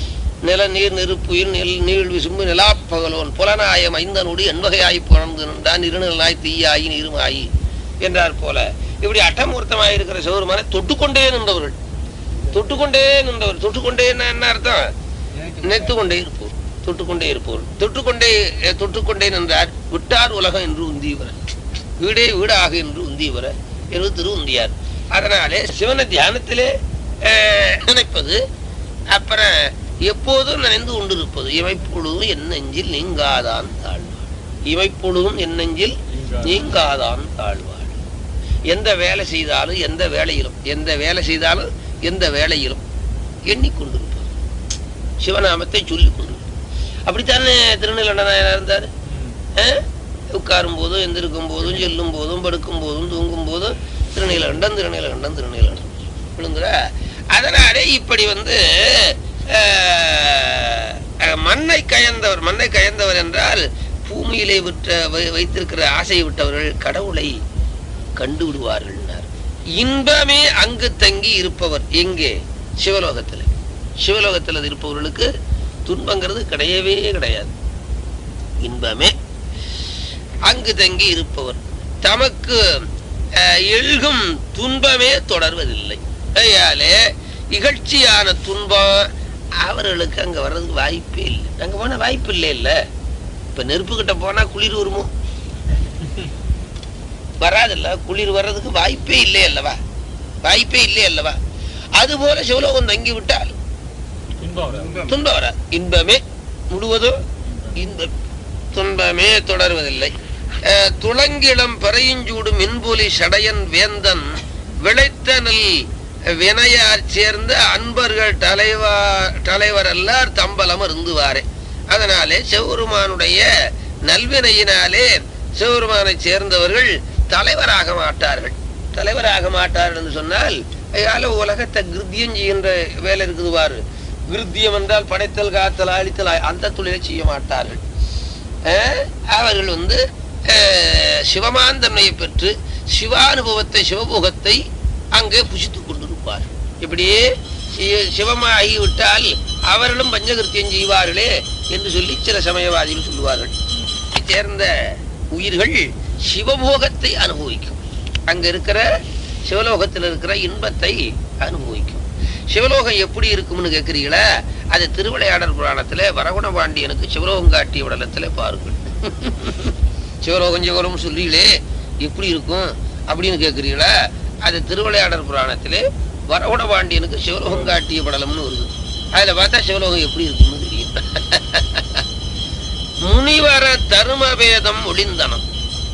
நில நீர் நெருப்புயிர் நெல் நீள் விசும்பு நிலாப்பகலோன் புலனாயம் ஐந்தனோடு எண்வகையாய் புணர்ந்து நின்றான் இருநிலாய் தீயாயி நீருமாயி என்றார் போல இப்படி அட்டமூர்த்தமாய் இருக்கிற சிவருமான தொட்டுக்கொண்டே நின்றவர்கள் தொட்டுக்கொண்டே நின்றவர் தொட்டுக்கொண்டேன்னா என்ன அர்த்தம் நினைத்து கொண்டே இருப்போர் தொட்டுக்கொண்டே இருப்போர் தொட்டுக்கொண்டே அஹ், தொட்டுக்கொண்டே நின்றார் விட்டார் உலகம் என்று உந்தியவர் வீடே வீடாக என்று உந்தியவர் என்று திரு உந்தியார் அதனாலே சிவனை தியானத்திலே அஹ், நினைப்பது அப்புறம் எப்போதும் நினைந்து கொண்டிருப்பது இமைப்பொழுதும் என் நெஞ்சில் நீங்காதான் தாழ்வாள் இமைப்பொழுதும் என் நெஞ்சில் நீங்காதான் தாழ்வாள் எந்த வேலை செய்தாலும் எந்த வேலையிலும் எந்த வேலை செய்தாலும் எந்த வேலையிலும் எண்ணிக்கொண்டிருப்பது சிவநாமத்தை சொல்லிக் கொண்டிருப்பது அப்படித்தானே திருநெல்வேலி இருந்தார் உட்காரும் போதும் எந்திருக்கும் போதும் செல்லும் போதும் படுக்கும் போதும் தூங்கும் போதும் திருநீலகண்டம் திருநீலகண்டம் திருநீலகண்டம் விழுங்குறா அதனாலே இப்படி வந்து அஹ், அஹ், மண்ணை கயந்தவர் மண்ணை கயந்தவர் என்றால் பூமியிலே விட்ட வை- வைத்திருக்கிற ஆசையை விட்டவர்கள் கடவுளை கண்டு விடுவார்கள் இன்பமே அங்கு தங்கி இருப்பவர் எங்கே சிவலோகத்தில் சிவலோகத்தில் இருப்பவர்களுக்கு துன்பங்கிறது கிடையவே கிடையாது இன்பமே அங்கு தங்கி இருப்பவர் தமக்கு அஹ், எழுகும் துன்பமே தொடர்வதில்லை கையாலே இகழ்ச்சியான துன்பம் அவர்களுக்கு அங்க வர்றதுக்கு வாய்ப்பே இல்லை அங்க போனா வாய்ப்பு இல்லை இல்ல இப்ப நெருப்பு கிட்ட போனா குளிர் வருமோ வராதுல்ல குளிர் வர்றதுக்கு வாய்ப்பே இல்லை அல்லவா வாய்ப்பே இல்லை அல்லவா அதுபோல சிவலோகம் தங்கி விட்டால் துன்பம் வராது இன்பமே முழுவதும் இன்ப துன்பமே தொடர்வதில்லை அஹ், துளங்கிளம் பறையுஞ்சூடு மின்பொலி சடையன் வேந்தன் விளைத்தனல் வினையார் சேர்ந்த அன்பர்கள் தலைவா தலைவர் எல்லார் தம்பலம் இருந்துவாரே அதனாலே சிவருமானுடைய நல்வினையினாலே சிவருமானை சேர்ந்தவர்கள் தலைவராக மாட்டார்கள் தலைவராக மாட்டார்கள் என்று சொன்னால் அயால உலகத்தை கிருத்தியம் செய்கின்ற வேலை இருக்குது பாரு கிருத்தியம் என்றால் படைத்தல் காத்தல் அழித்தல் அந்த தொழிலை செய்ய மாட்டார்கள் அஹ், அவர்கள் வந்து அஹ், சிவமாந்தன்மையை பெற்று சிவானுபவத்தை சிவபோகத்தை அங்கே புசித்துக் கொண்டிருப்பார் இப்படியே சி- சிவமாகி விட்டால் அவர்களும் பஞ்சகிருத்தியம் செய்வார்களே என்று சொல்லி சில சமயவாதிகள் சொல்லுவார்கள் இதைச் சேர்ந்த உயிர்கள் சிவபோகத்தை அனுபவிக்கும் அங்க இருக்கிற சிவலோகத்தில் இருக்கிற இன்பத்தை அனுபவிக்கும் சிவலோகம் எப்படி இருக்கும்னு கேட்கிறீங்களா அது திருவிளையாடல் புராணத்துல வரகுண பாண்டியனுக்கு சிவலோகம் காட்டிய விடலத்துல பாருங்கள் சிவலோகம் சிவலோகம் சொல்றீங்களே எப்படி இருக்கும் அப்படின்னு கேட்கிறீங்களா அது திருவிளையாடல் புராணத்திலே வரகுண பாண்டியனுக்கு சிவலோகம் காட்டிய படலம்னு வருது அதுல பார்த்தா சிவலோகம் எப்படி இருக்கும்னு தெரியும் முனிவர தருமவேதம் ஒளிந்தனம்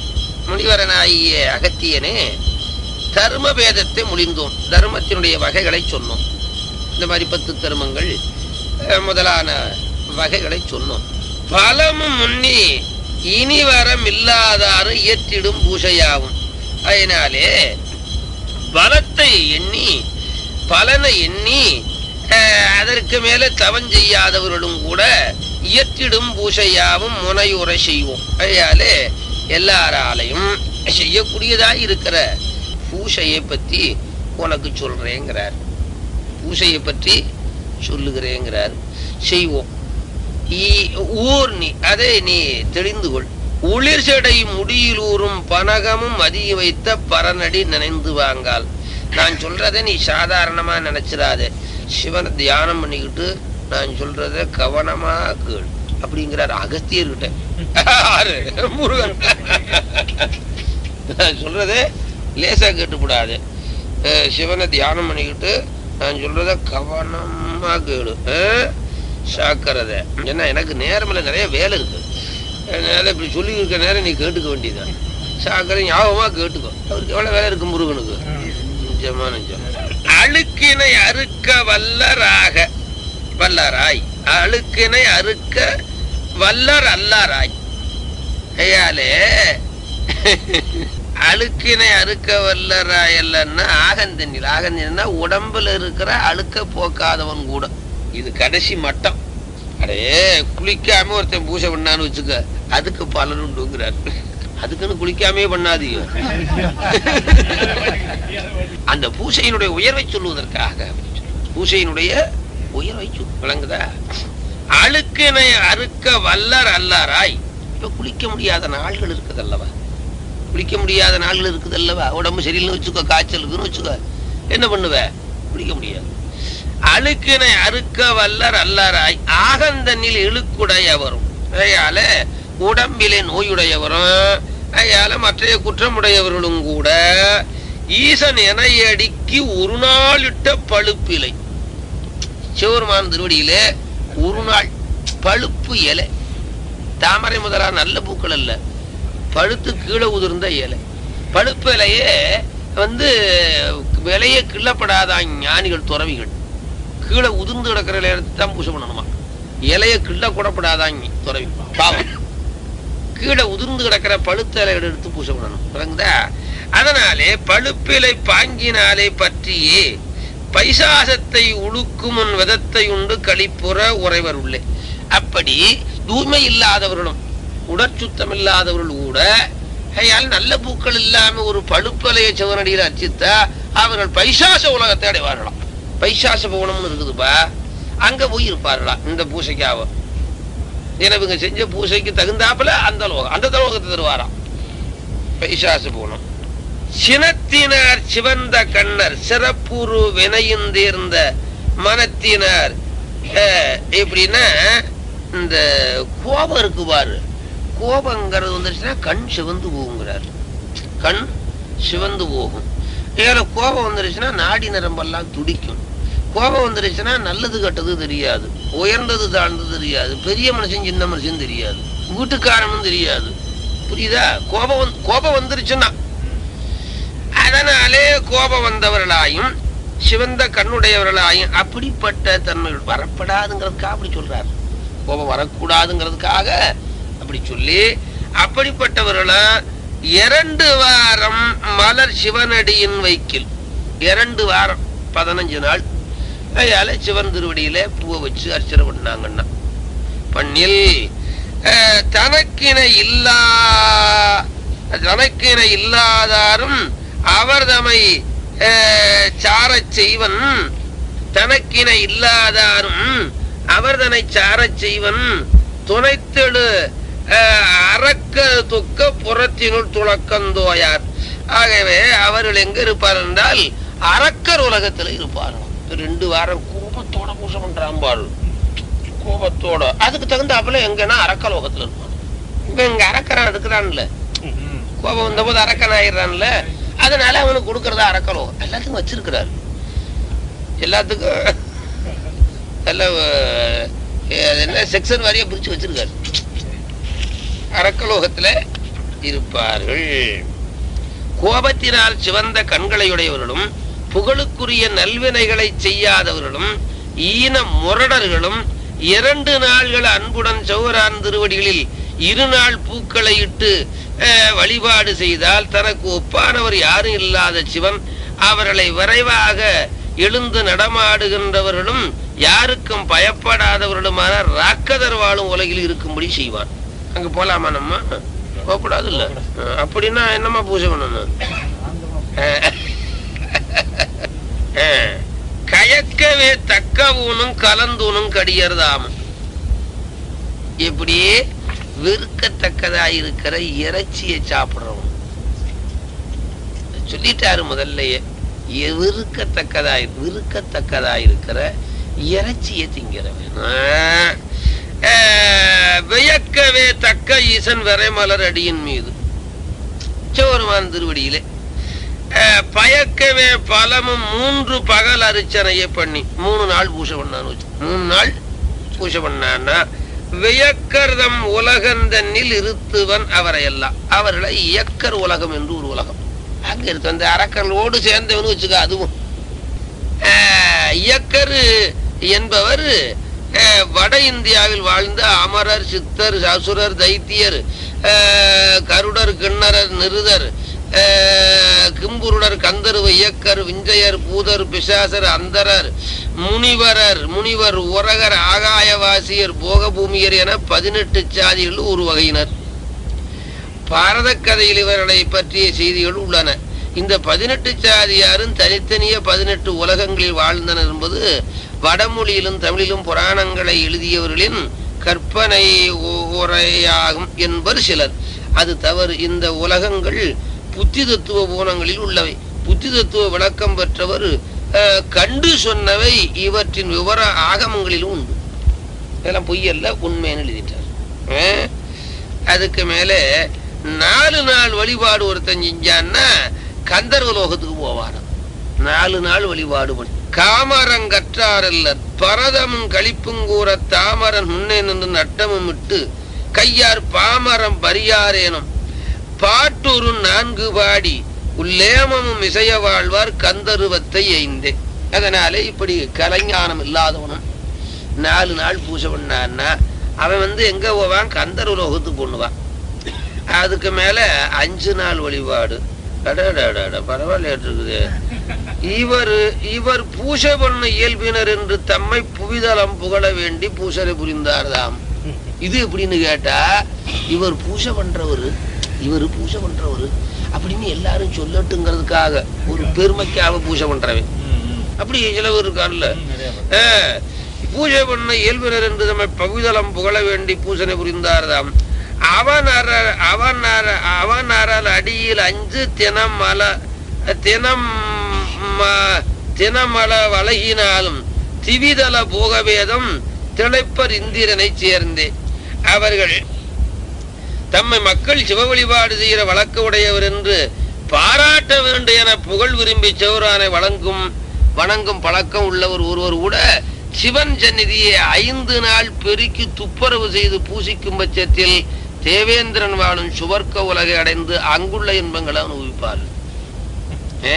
முனிவரனாகிய அகத்தியனே தர்ம பேதத்தை முழிந்தோம் தர்மத்தினுடைய வகைகளை சொன்னோம் இந்த மாதிரி பத்து தர்மங்கள் அஹ், முதலான வகைகளை சொன்னோம் பலமும் முன்னி இனி வரம் இல்லாதாறு இயற்றிடும் பூசையாகும் அதனாலே பலத்தை எண்ணி பலனை எண்ணி அஹ், அதற்கு மேல தவம் செய்யாதவர்களும் கூட இயற்றிடும் பூசையாவும் முனையுரை செய்வோம் அதனாலே எல்லாராலையும் செய்யக்கூடியதாய் இருக்கிற பூசையை பத்தி உனக்கு சொல்றேங்கிறார் பூசையை பற்றி சொல்லுகிறேங்கிறார் செய்வோம் ஈ- ஊர் நீ அதை நீ தெரிந்து கொள் உளிர் செடை முடியிலூறும் பனகமும் அதிக வைத்த பரநடி நினைந்து வாங்கால் நான் சொல்றதை நீ சாதாரணமா நினைச்சிடாத சிவனை தியானம் பண்ணிக்கிட்டு நான் சொல்றத கவனமா கேள் அப்படிங்கிறார் அகஸ்தியர்கிட்ட ஆறு முருகன் நான் சொல்றதே லேசா கேட்டுக்கூடாது அஹ் சிவனை தியானம் பண்ணிக்கிட்டு நான் சொல்றத கவனமா கேளு அஹ் சாக்கிறத ஏன்னா எனக்கு நேரமில்ல நிறைய வேலை இருக்கு அதனால இப்படி சொல்லி இருக்க நேரம் நீ கேட்டுக்க வேண்டியதுதான் சாக்கிர ஞாபகமா கேட்டுக்கோ அவருக்கு எவ்வளவு வேலை இருக்கு முருகனுக்கு நிஜமா நிஜம் அழுக்கினை அறுக்க வல்லராக வல்லராய் அழுக்கினை அறுக்க வல்லர் அல்லாராய் ஐயாலே அழுக்கினை அறுக்க வல்லராய் அல்லன்னா ஆகந்தண்ணில் ஆகந்தண்ணில்னா உடம்புல இருக்கிற அழுக்க போக்காதவன் கூட இது கடைசி மட்டம் அடே குளிக்காம ஒருத்தன் பூஜை பண்ணான்னு வச்சுக்க அதுக்கு பலன் உண்டுங்கிறார் அதுக்குன்னு குளிக்காமே பண்ணாதீங்க அந்த பூசையினுடைய உயர்வை சொல்லுவதற்காக பூசையினுடைய உயர்வை சொல் விளங்குதா அழுக்கினை அறுக்க வல்லர் அல்லாராய் இப்ப குளிக்க முடியாத நாள்கள் இருக்குது அல்லவா குளிக்க முடியாத நாள்கள் இருக்குது அல்லவா உடம்பு சரியில்லைன்னு வச்சுக்கோ காய்ச்சல் இருக்குன்னு வச்சுக்கோ என்ன பண்ணுவ குளிக்க முடியாது அழுக்கினை அறுக்க வல்லர் அல்லாராய் ஆகந்தனில் இழுக்குடையவரும் அதையால உடம்பிலே நோயுடையவரும் அதையால மற்றைய குற்றமுடையவர்களும் கூட ஈசன் எனையடிக்கு ஒரு நாள் இட்ட பழுப்பிலை சிவருமான் திருவடியிலே ஒரு நாள் பழுப்பு இலை தாமரை முதலா நல்ல பூக்கள் அல்ல பழுத்து கீழே உதிர்ந்த இலை பழுப்பு இலையே வந்து விலையே கிள்ளப்படாதான் ஞானிகள் துறவிகள் கீழே உதிர்ந்து கிடக்கிற இலையை எடுத்து தான் பூஜை பண்ணணுமா இலைய கிள்ள கூடப்படாதான் துறவி பாவம் கீழே உதிர்ந்து கிடக்கிற பழுத்த இலையை எடுத்து பூஜை பண்ணணும் விளங்குதா அதனாலே பழுப்பிலை பாங்கினாலே பற்றியே பைசாசத்தை உழுக்கும் உன் விதத்தை உண்டு கழிப்புற உறைவர் உள்ளே அப்படி தூய்மை இல்லாதவர்களும் உடற்சுத்தம் இல்லாதவர்கள் கூட ஐயால் நல்ல பூக்கள் இல்லாம ஒரு பழுப்பலைய சிவனடியில் அர்ச்சித்தா அவர்கள் பைசாச உலகத்தை அடைவார்களாம் பைசாச பவனம்னு இருக்குதுப்பா அங்க போய் இருப்பார்களாம் இந்த பூசைக்காக இவங்க செஞ்ச பூசைக்கு தகுந்தாப்புல அந்த லோகம் அந்த லோகத்தை தருவாராம் பைசாச பவனம் சினத்தினார் சிவந்த கண்ணர் சிறப்புரு வினையுந்தேர்ந்த மனத்தினார் அஹ், எப்படின்னா இந்த கோபம் இருக்கு பாரு கோபங்கிறது வந்துருச்சுன்னா கண் சிவந்து போகுங்கிறார் கண் சிவந்து போகும் ஏன்னா கோபம் வந்துருச்சுன்னா நாடி நரம்பெல்லாம் துடிக்கும் கோபம் வந்துருச்சுன்னா நல்லது கெட்டது தெரியாது உயர்ந்தது தாழ்ந்தது தெரியாது பெரிய மனுஷன் சின்ன மனுஷன் தெரியாது வீட்டுக்காரனும் தெரியாது புரியுதா கோபம் வந்து- கோபம் வந்துருச்சுன்னா அதனாலே கோபம் வந்தவர்களாயும் சிவந்த கண்ணுடையவர்களாயும் அப்படிப்பட்ட தன்மைகள் வரப்படாதுங்கிறதுக்காக அப்படி சொல்றார் கோபம் வரக்கூடாதுங்கிறதுக்காக அப்படி சொல்லி அப்படிப்பட்டவர்களை இரண்டு வாரம் மலர் சிவனடியின் வைக்கில் இரண்டு வாரம் பதினஞ்சு நாள் அதனால சிவன் திருவடியில பூவை வச்சு அர்ச்சனை பண்ணாங்கன்னா பண்ணில் அஹ், தனக்கின இல்லா தனக்கின இல்லாதாரும் அவர் தமை சாரச் செய்வன் தனக்கின இல்லாதாரும் அவர் தன்னை சாரச் செய்வன் துணைத்தெழு அஹ், அறக்க துக்க புறத்தினுள் துளக்கந்தோயார் ஆகவே அவர்கள் எங்க இருப்பார் என்றால் அரக்கர் உலகத்துல இருப்பார்கள் ரெண்டு வாரம் கோபத்தோட பூசை பண்றான் பாரு கோபத்தோட அதுக்கு தகுந்தாப்புல எங்கன்னா அரக்க லோகத்துல இருப்பான் இவன் இங்க அரக்கரான் இருக்கிறான்ல கோபம் வந்தபோது அரக்கன் ஆயிடுறான்ல அதனால அவனுக்கு கொடுக்கறதா அரக்கலோகம் எல்லாத்துக்கும் வச்சிருக்கிறாரு எல்லாத்துக்கும் எல்லாம் அஹ், அது என்ன செக்ஷன் வாரியா பிரிச்சு வச்சிருக்காரு அரக்கலோகத்துல இருப்பார்கள் கோபத்தினால் சிவந்த கண்களையுடையவர்களும் புகழுக்குரிய நல்வினைகளை செய்யாதவர்களும் ஈன முரடர்களும் இரண்டு நாள்கள் அன்புடன் சௌரான் திருவடிகளில் இரு நாள் பூக்களை இட்டு அஹ், வழிபாடு செய்தால் தனக்கு ஒப்பானவர் யாரும் இல்லாத சிவன் அவர்களை விரைவாக எழுந்து நடமாடுகின்றவர்களும் யாருக்கும் பயப்படாதவர்களுமான ராக்கதர் வாழும் உலகில் இருக்கும்படி செய்வான் அங்க போலாமா நம்ம போகக்கூடாது இல்ல அப்படின்னா என்னம்மா பூஜை பண்ணணும் அஹ். அஹ். கயக்கவே தக்க ஊனும் கலந்தூனும் கடியறதாமும் இப்படியே வெறுக்கத்தக்கதா இருக்கிற இறைச்சியை சாப்பிடுறவன் சொல்லிட்டாரு முதல்லயே எ- வெறுக்கத்தக்கதா விருக்கத்தக்கதா இருக்கிற இறைச்சியை திங்கிறவன் ஆஹ். ஆஹ், வியக்கவே தக்க ஈசன் விரைமலர் அடியின் மீது சோருமான் திருவடியிலே ஆஹ், பயக்கவே பலமும் மூன்று பகல் அரிச்சனையை பண்ணி மூணு நாள் பூஜை பண்ணான்னு வச்சு மூணு நாள் பூஜை பண்ணான்னா வியக்கர்தம் உலகந்தன்னில் இருத்துவன் அவரை எல்லாம் அவர்களை இயக்கர் உலகம் என்று ஒரு உலகம் அங்க இருக்கு அந்த அரக்கர்களோடு சேர்ந்தவனு வச்சுக்க அதுவும் ஆஹ், இயக்கர் என்பவர் ஆஹ், வட இந்தியாவில் வாழ்ந்த அமரர் சித்தர் அசுரர் தைத்தியர் ஆஹ், கருடர் கிண்ணரர் நிருதர் ஆஹ், கிம்புருடர் கந்தர்வ இயக்கர் விஞ்சயர் பூதர் பிசாசர் அந்தரர் முனிவரர் முனிவர் உரகர் ஆகாயவாசியர் போகபூமியர் என பதினெட்டு சாதிகள் ஒரு வகையினர் பாரத கதையில் இவர்களை பற்றிய செய்திகள் உள்ளன இந்த பதினெட்டு சாதியாரும் தனித்தனிய பதினெட்டு உலகங்களில் வாழ்ந்தனர் என்பது வடமொழியிலும் தமிழிலும் புராணங்களை எழுதியவர்களின் கற்பனை உ- உரையாகும் என்பர் சிலர் அது தவறு இந்த உலகங்கள் புத்தி தத்துவ பூனங்களில் உள்ளவை புத்தி தத்துவ விளக்கம் பெற்றவர் அஹ், கண்டு சொன்னவை இவற்றின் விவர ஆகமங்களிலும் உண்டு இதெல்லாம் பொய்யல்ல உண்மைன்னு எழுதிட்டார் அஹ், அதுக்கு மேலே நாலு நாள் வழிபாடு ஒருத்தன் செஞ்சான்னா கந்தர்வ லோகத்துக்கு போவாராம் நாலு நாள் வழிபாடு பண்ணி காமரங்கற்றாரல்லர் பரதமும் களிப்புங்கூற தாமரன் முன்னே நின்று நட்டமும் விட்டு கையார் பாமரம் பரியாரேனும் பாட்டொரு நான்கு பாடி உல்லேமமும் இசைய வாழ்வார் கந்தருவத்தை எய்ந்தே அதனாலே இப்படி கலைஞானம் இல்லாதவனும் நாலு நாள் பூஜை பண்ணான்னா அவன் வந்து எங்க போவான் கந்தர் லோகத்துக்கு பண்ணுவான் அதுக்கு மேல அஞ்சு நாள் வழிபாடு அடடடட, பரவாயில்ல இருக்குது இவர் இவர் பூஜை பண்ண இயல்பினர் என்று தம்மை புவிதலம் புகழ வேண்டி பூசரை புரிந்தார்தாம் இது எப்படின்னு கேட்டா இவர் பூஜை பண்றவரு இவர் பூஜை பண்றவரு அப்படின்னு எல்லாரும் சொல்லட்டுங்கிறதுக்காக ஒரு பெருமைக்காக பூஜை பண்றவன் அப்படி சில பேர் இருக்கான்ல ஆஹ், பூஜை பண்ண இயல்பினர் என்று தம்மை பகுதலம் புகழ வேண்டி பூசனை புரிந்தார்தாம் அவன் அற அவன் அற அவன் அறல் அடியில் அஞ்சு தினம் மல தினம் ம- தினமல வழகினாலும் திவிதல போகவேதம் திளைப்பர் இந்திரனை சேர்ந்தே அவர்கள் தம்மை மக்கள் சிவ வழிபாடு செய்கிற வழக்க உடையவர் என்று பாராட்ட வேண்டும் என புகழ் விரும்பி சிவரானை வழங்கும் வணங்கும் பழக்கம் உள்ளவர் ஒருவர் கூட சிவன் சந்நிதியை ஐந்து நாள் பெருக்கி துப்புரவு செய்து பூசிக்கும் பட்சத்தில் தேவேந்திரன் வாழும் சுவர்க்க உலகை அடைந்து அங்குள்ள இன்பங்களை அனுபவிப்பார் ஏ?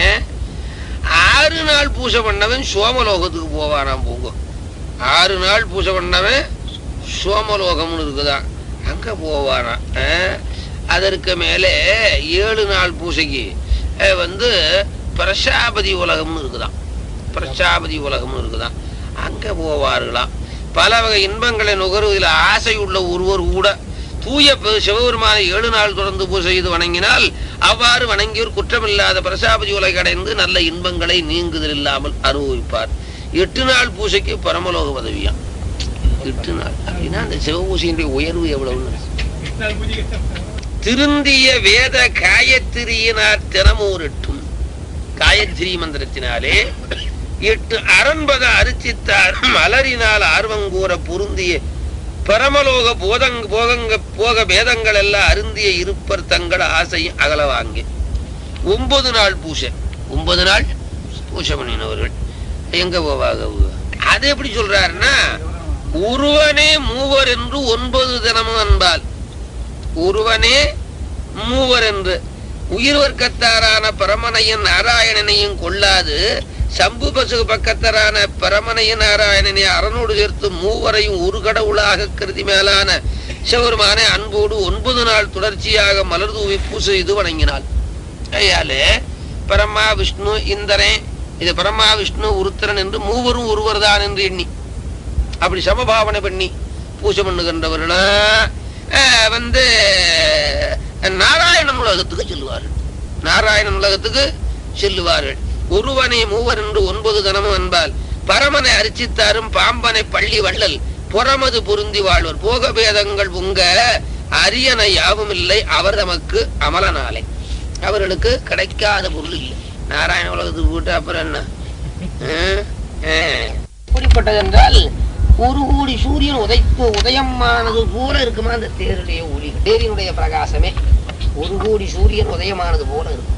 ஆறு நாள் பூஜை பண்ணவன் சோமலோகத்துக்கு போவானாம் போங்க ஆறு நாள் பூஜை பண்ணவன் சோமலோகம்னு இருக்குதான் அங்க போவானாம் ஆ? அதற்கு மேலே ஏழு நாள் பூஜைக்கு அஹ், வந்து பிரசாபதி உலகம்னு இருக்குதாம் பிரசாபதி உலகம்னு இருக்குதாம் அங்க போவார்களாம் பல வகை இன்பங்களை நுகர்வதில் ஆசை உள்ள ஒருவர் கூட தூய பெ- சிவபெருமானை ஏழு நாள் தொடர்ந்து பூஜை செய்து வணங்கினால் அவ்வாறு வணங்கியோர் குற்றமில்லாத பிரசாபதி உலகை அடைந்து நல்ல இன்பங்களை நீங்குதல் இல்லாமல் அனுபவிப்பார் எட்டு நாள் பூஜைக்கு பரமலோக பதவியாம் எட்டு நாள் அப்படின்னா அந்த சிவபூசையினுடைய உயர்வு எவ்வளவுன்னு திருந்திய வேத காயத்திரியினார் தினமோர் எட்டும் காயத்ரி மந்திரத்தினாலே எட்டு அரண்பத அரிச்சித்தார் மலரினால் ஆர்வங்கூற பொருந்திய பரமலோக போதங் போகங்க போக வேதங்கள் எல்லாம் அருந்திய இருப்பர் தங்கள் ஆசையும் அகல வாங்கி ஒன்பது நாள் பூஜை ஒன்பது நாள் பூஜை பண்ணினவர்கள் எங்க போவாங்க அவங்க? அது எப்படி சொல்றாருன்னா ஒருவனே மூவர் என்று ஒன்பது தினமும் அன்பால் ஒருவனே மூவர் என்று உயிர் வர்க்கத்தாரான பரமனையும் நாராயணனையும் கொள்ளாது சம்பு பசு பக்கத்தரான பரமனையும் நாராயணனை அரணோடு சேர்த்து மூவரையும் ஒரு கடவுளாக கருதி மேலான சிவருமான அன்போடு ஒன்பது நாள் தொடர்ச்சியாக மலர் தூவி பூசை இது வணங்கினாள் ஐயாலே பரமா விஷ்ணு இந்திரன் இது பரமா விஷ்ணு உருத்திரன் என்று மூவரும் ஒருவர் தான் என்று எண்ணி அப்படி சமபாவனை பண்ணி பூஜை பண்ணுகின்றவர்களா அஹ், வந்து நாராயணன் உலகத்துக்கு செல்லுவார்கள் நாராயணன் உலகத்துக்கு செல்லுவார்கள் ஒருவனை மூவர் என்று ஒன்பது கணமும் என்பால் பரமனை அரிச்சித்தாரும் பாம்பனை பள்ளி வள்ளல் புறமது பொருந்தி வாழ்வர் போக பேதங்கள் உங்க அரியணை யாவும் இல்லை அவர் தமக்கு அமலனாலே அவர்களுக்கு கிடைக்காத பொருள் இல்லை நாராயண உலகத்துக்கு போட்டு அப்புறம் என்ன அஹ், அஹ். எப்படிப்பட்டது என்றால் ஒரு கோடி சூரியன் உதைத்து உதயமானது போல இருக்குமா அந்த தேருடைய ஒளி தேரினுடைய பிரகாசமே ஒரு கோடி சூரியன் உதயமானது போல இருக்குமா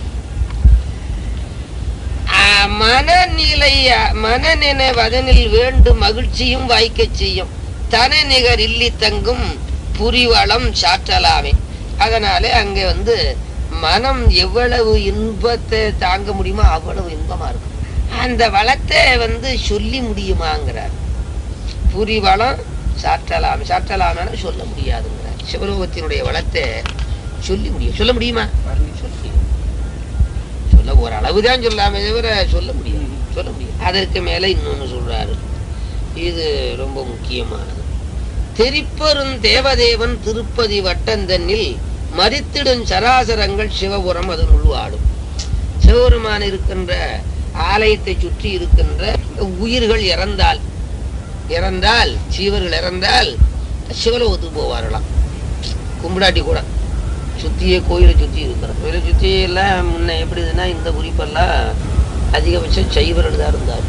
ஆ, மனநிலை மனநினைவதனில் வேண்டும் மகிழ்ச்சியும் வாய்க்கச் செய்யும் தன நிகர் இல்லி தங்கும் புரிவளம் சாற்றலாமே அதனாலே அங்கே வந்து மனம் எவ்வளவு இன்பத்தை தாங்க முடியுமோ அவ்வளவு இன்பமா இருக்கும் அந்த வளத்தை வந்து சொல்லி முடியுமாங்கிறார் புரிவளம் சாற்றலாம் சாற்றலாம்னு சொல்ல முடியாதுங்கிறார் சிவலோகத்தினுடைய வளத்தை சொல்லி முடியும் சொல்ல முடியுமா சொல்ல முடியும் சொல்ல ஒரு அளவுதான் சொல்லாமே தவிர சொல்ல முடியும் சொல்ல முடியும் அதற்கு மேல இன்னொன்னு சொல்றாரு இது ரொம்ப முக்கியமானது தெரிப்பெரும் தேவதேவன் திருப்பதி வட்டந்தன்னில் மறித்திடும் சராசரங்கள் சிவபுரம் அதனுள் ஆடும் சிவபெருமான் இருக்கின்ற ஆலயத்தை சுற்றி இருக்கின்ற உயிர்கள் இறந்தால் இறந்தால் சீவர்கள் இறந்தால் சிவலோகத்துக்கு போவார்களாம் கும்பிடாட்டி கூட சுத்தியே கோயிலை சுத்தி இருக்கிற கோயிலை சுத்தி எல்லாம் முன்ன எப்படி இதுன்னா இந்த குறிப்பெல்லாம் அதிகபட்சம் சைவர்கள் தான் இருந்தார்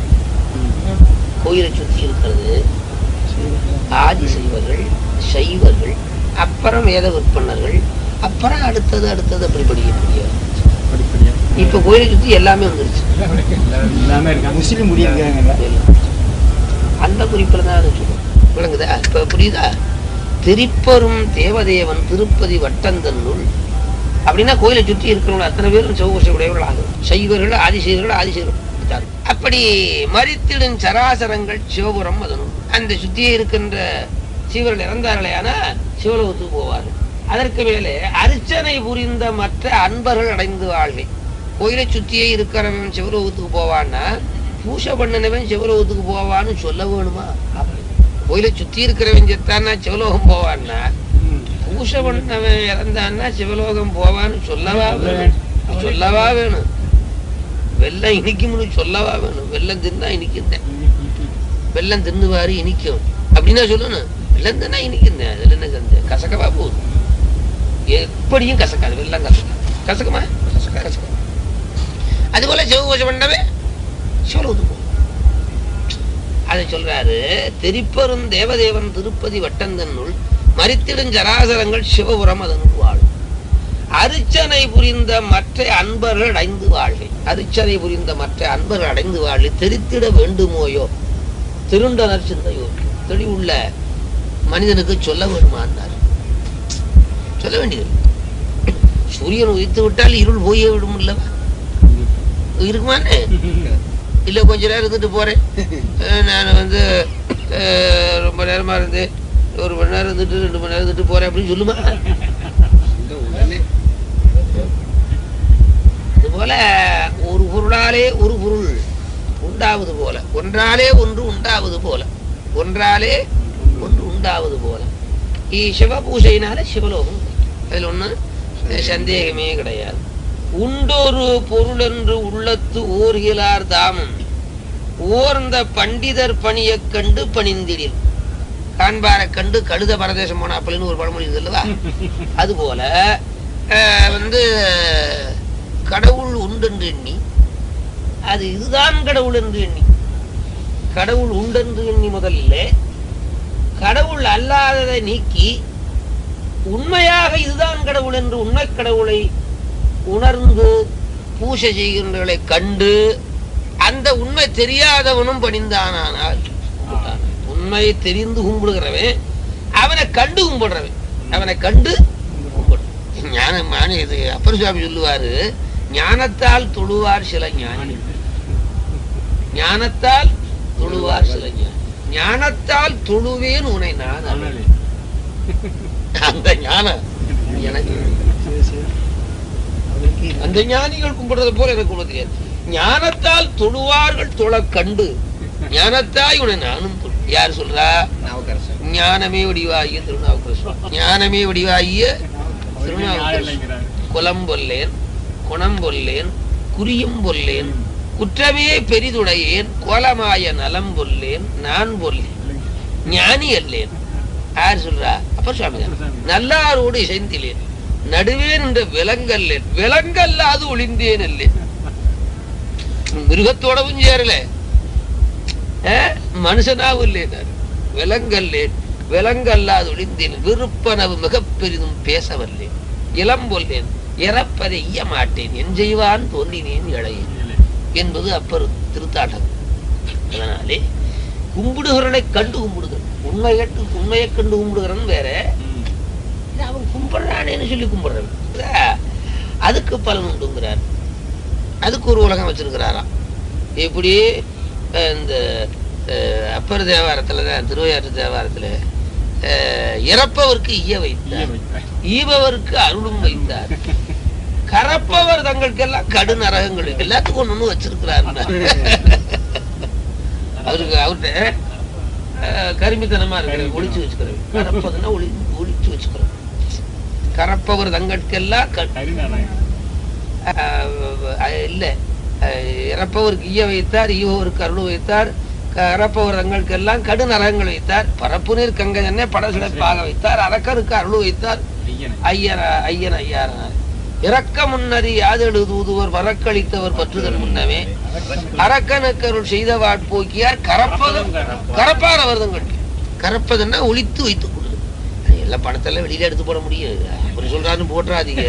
கோயிலை சுத்தி இருக்கிறது ஆதி சைவர்கள் சைவர்கள் அப்புறம் வேத விற்பனர்கள் அப்புறம் அடுத்தது அடுத்தது அப்படி படிக்க முடியாது
படிப்படியா
இப்ப கோயிலை சுத்தி எல்லாமே வந்துருச்சு
எல்லாமே இருக்காங்க முஸ்லீம் முடியிருக்காங்க
அந்த குறிப்பில் தான் அது சொல்லும் விளங்குதா இப்ப புரியுதா திரிப்பரும் தேவதேவன் திருப்பதி வட்டந்தன்னுள் அப்படின்னா கோயிலை சுற்றி இருக்கிறவங்க அத்தனை பேரும் செவ்வசை உடையவர்கள் ஆகும் சைவர்கள் ஆதிசைவர்கள் ஆதிசைவர்கள் அப்படித்தான். அப்படி மறித்திடும் சராசரங்கள் சிவபுரம் அதனுள் அந்த சுத்தியே இருக்கின்ற சீவர்கள் இறந்தார்களே ஆனா சிவலோகத்துக்கு போவார்கள் அதற்கு மேலே அர்ச்சனை புரிந்த மற்ற அன்பர்கள் அடைந்து வாழ்வை கோயிலை சுத்தியே இருக்கிறவன் சிவலோகத்துக்கு போவான்னா பூசை பண்ணினவன் சிவலோகத்துக்கு போவான்னு சொல்ல வேணுமா கோயிலை சுத்தி இருக்கிறவன் செத்தான்னா சிவலோகம் போவான்னா பூசை பண்ணவன் இறந்தான்னா சிவலோகம் போவான்னு சொல்லவா வேணும் சொல்லவா வேணும் வெள்ளம் இனிக்கும்னு சொல்லவா வேணும் வெள்ளம் தின்னா இனிக்குந்தேன் வெள்ளம் தின்னுவாரு இனிக்கும் அப்படின்னா சொல்லணும் வெள்ளம் தின்னா இனிக்குந்தேன் அதுல என்ன சந்தேகம் கசக்கவா போகுது எப்படியும் கசக்காது வெள்ளம் கசக்காது கசக்குமா கசக்கா கசக்கா அதுபோல சிவபூஜை பண்ணவே சிவலோகத்துக்கு போகும் அதை சொல்றாரு தெரிப்பரும் தேவதேவன் திருப்பதி வட்டந்தன்னுள் மறித்திடும் ஜராசரங்கள் சிவபுரம் அதனுள் வாழும் அரிச்சனை புரிந்த மற்ற அன்பர்கள் அடைந்து வாழ்வை அரிச்சனை புரிந்த மற்ற அன்பர்கள் அடைந்து வாழ்வை தெரித்திட வேண்டுமோயோ திருண்டனர் சிந்தையோ தெளிவுள்ள மனிதனுக்கு சொல்ல வேண்டுமான்னார் சொல்ல வேண்டியது சூரியன் உயிர்த்து விட்டால் இருள் போயே விடும் இல்லவா இருக்குமானே இல்ல கொஞ்ச நேரம் இருந்துட்டு போறேன் அஹ் நான் வந்து அஹ், ரொம்ப நேரமா இருந்து ஒரு மணி நேரம் இருந்துட்டு ரெண்டு மணி நேரம் இருந்துட்டு போறேன் அப்படின்னு சொல்லுமா அதுபோல ஒரு பொருளாலே ஒரு பொருள் உண்டாவது போல ஒன்றாலே ஒன்று உண்டாவது போல ஒன்றாலே ஒன்று உண்டாவது போல இ சிவ பூஜையினால சிவலோகம் அதுல ஒண்ணு சந்தேகமே கிடையாது உண்டொரு பொருள் என்று உள்ளத்து ஓர்கிலார் தாமம் ஓர்ந்த பண்டிதர் பணியக் கண்டு பணிந்திடில் காண்பாரை கண்டு கழுத பரதேசம் போன அப்படின்னு ஒரு பழமொழி இருக்குது அல்லவா அதுபோல அஹ், வந்து கடவுள் உண்டென்று எண்ணி அது இதுதான் கடவுள் என்று எண்ணி கடவுள் உண்டென்று எண்ணி முதல்ல கடவுள் அல்லாததை நீக்கி உண்மையாக இதுதான் கடவுள் என்று உண்மை கடவுளை உணர்ந்து பூஜை செய்கின்றவர்களை கண்டு அந்த உண்மை தெரியாதவனும் பணிந்தானால் கும்பிட்டான். உண்மை தெரிந்து கும்பிடுகிறவன் அவனை கண்டு கும்பிடுறவன் அவனை கண்டு கும்பிடு ஞான ஞானி இது அப்பர் சுவாமி சொல்லுவாரு ஞானத்தால் தொழுவார் சில ஞானி ஞானத்தால் தொழுவார் சில ஞானி ஞானத்தால் தொழுவேன் உனை நான்
அதனாலே.
அந்த ஞானம் எனக்கு
சரி, சரி. அவருக்கு இது-
அந்த ஞானிகள் கும்பிடுறது போல எனக்கு ஒண்ணு தெரியாது ஞானத்தால் தொழுவார்கள் தொழக் கண்டு ஞானத்தாய் உன நானும் தொழு. யார் சொல்றா
நாவுக்கரசர்.
ஞானமே வடிவாகிய திருநாவுக்கரசர் ஞானமே வடிவாகிய
அவருக்கு ஞானம் இல்லைங்கிறாரு.
குலம் பொல்லேன் குணம் பொல்லேன் குறியும் பொல்லேன் குற்றமே பெரிதுடையேன் கோலமாய நலம் பொல்லேன் நான் பொல்லேன் ஞானி அல்லேன் யார் சொல்றா அப்ப சுவாமி தான். நல்லாரோடு இசைந்திலேன் நடுவே நின்ற விலங்கல்லேன் விலங்கல்லாது ஒளிந்தேன் அல்லேன் மிருகத்தோடவும் சேரல அஹ், மனுஷனாவும் இல்லேனாரு விலங்கல்லேன் விலங்கல்லாது ஒளிந்தேன் விருப்பனவு மிக பெரிதும் பேசவல்லேன் இளம் பொல்லேன் இறப்பதை ஈய மாட்டேன் என் செய்வான் தோன்றினேன் இளையேன்
இல்லை.
என்பது அப்பர் திருத்தாட்டம் அதனாலே கும்பிடுகிறனை கண்டு கும்பிடுகிறன் உண்மை கட்டு உண்மையை கண்டு கும்பிடுகிறன் வேற
ம்.
இது அவன் கும்பிடுறானேன்னு சொல்லி கும்பிடுறான் புரியுதா? அதுக்கு பலன் உண்டுங்கிறார் அதுக்கு ஒரு உலகம் வச்சிருக்கிறாராம் எப்படி அஹ், இந்த அஹ், அப்பர் தேவாரத்துல தான் திருவையாற்று தேவாரத்துல அஹ், இறப்பவருக்கு ஈய
ஈய
வைத்தார்
வைத்தார்.
ஈபவருக்கு அருளும் வைத்தார் கரப்பவர் தங்களுக்கெல்லாம் கடு நரகங்கள் எல்லாத்துக்கும் ஒண்ணு ஒண்ணு வச்சிருக்கிறார் அவருக்கு அவர்கிட்ட அஹ், கருமித்தனமா இருக்கிற ஒளிச்சு வச்சுக்கிறேன் கரப்பதுன்னா ஒளி ஒளிச்சு வச்சுக்கிறேன் கரப்பவர் தங்களுக்கெல்லாம் க-
கரிநாராயணன்.
அஹ், இல்ல அஹ், இறப்பவருக்கு ஈய வைத்தார் ஈவருக்கு அருள் வைத்தார் கரப்பவர் தங்களுக்கெல்லாம் கடு நரகங்கள் வைத்தார் பரப்பு நீர் கங்கஜனே படசிலைப்பாக வைத்தார் அரக்கருக்கு அருள் வைத்தார்
ஐயனை.
ஐயன ஐயன் ஐயாரனார் இறக்க முன்னறி யாதெழு தூதுவர் வரக்களித்தவர் பற்றுதல் முன்னமே அரக்கனுக்கு அருள் செய்த வாட்போக்கியார் கரப்பதும் கரப்பார் அவர்தங்கள் கரப்பதுன்னா ஒளித்து வைத்துக் கொள்ளுது எல்லா பணத்தெல்லாம் வெளியில எடுத்து போட முடியும் அப்படி சொல்றாருன்னு போட்டுறாதீங்க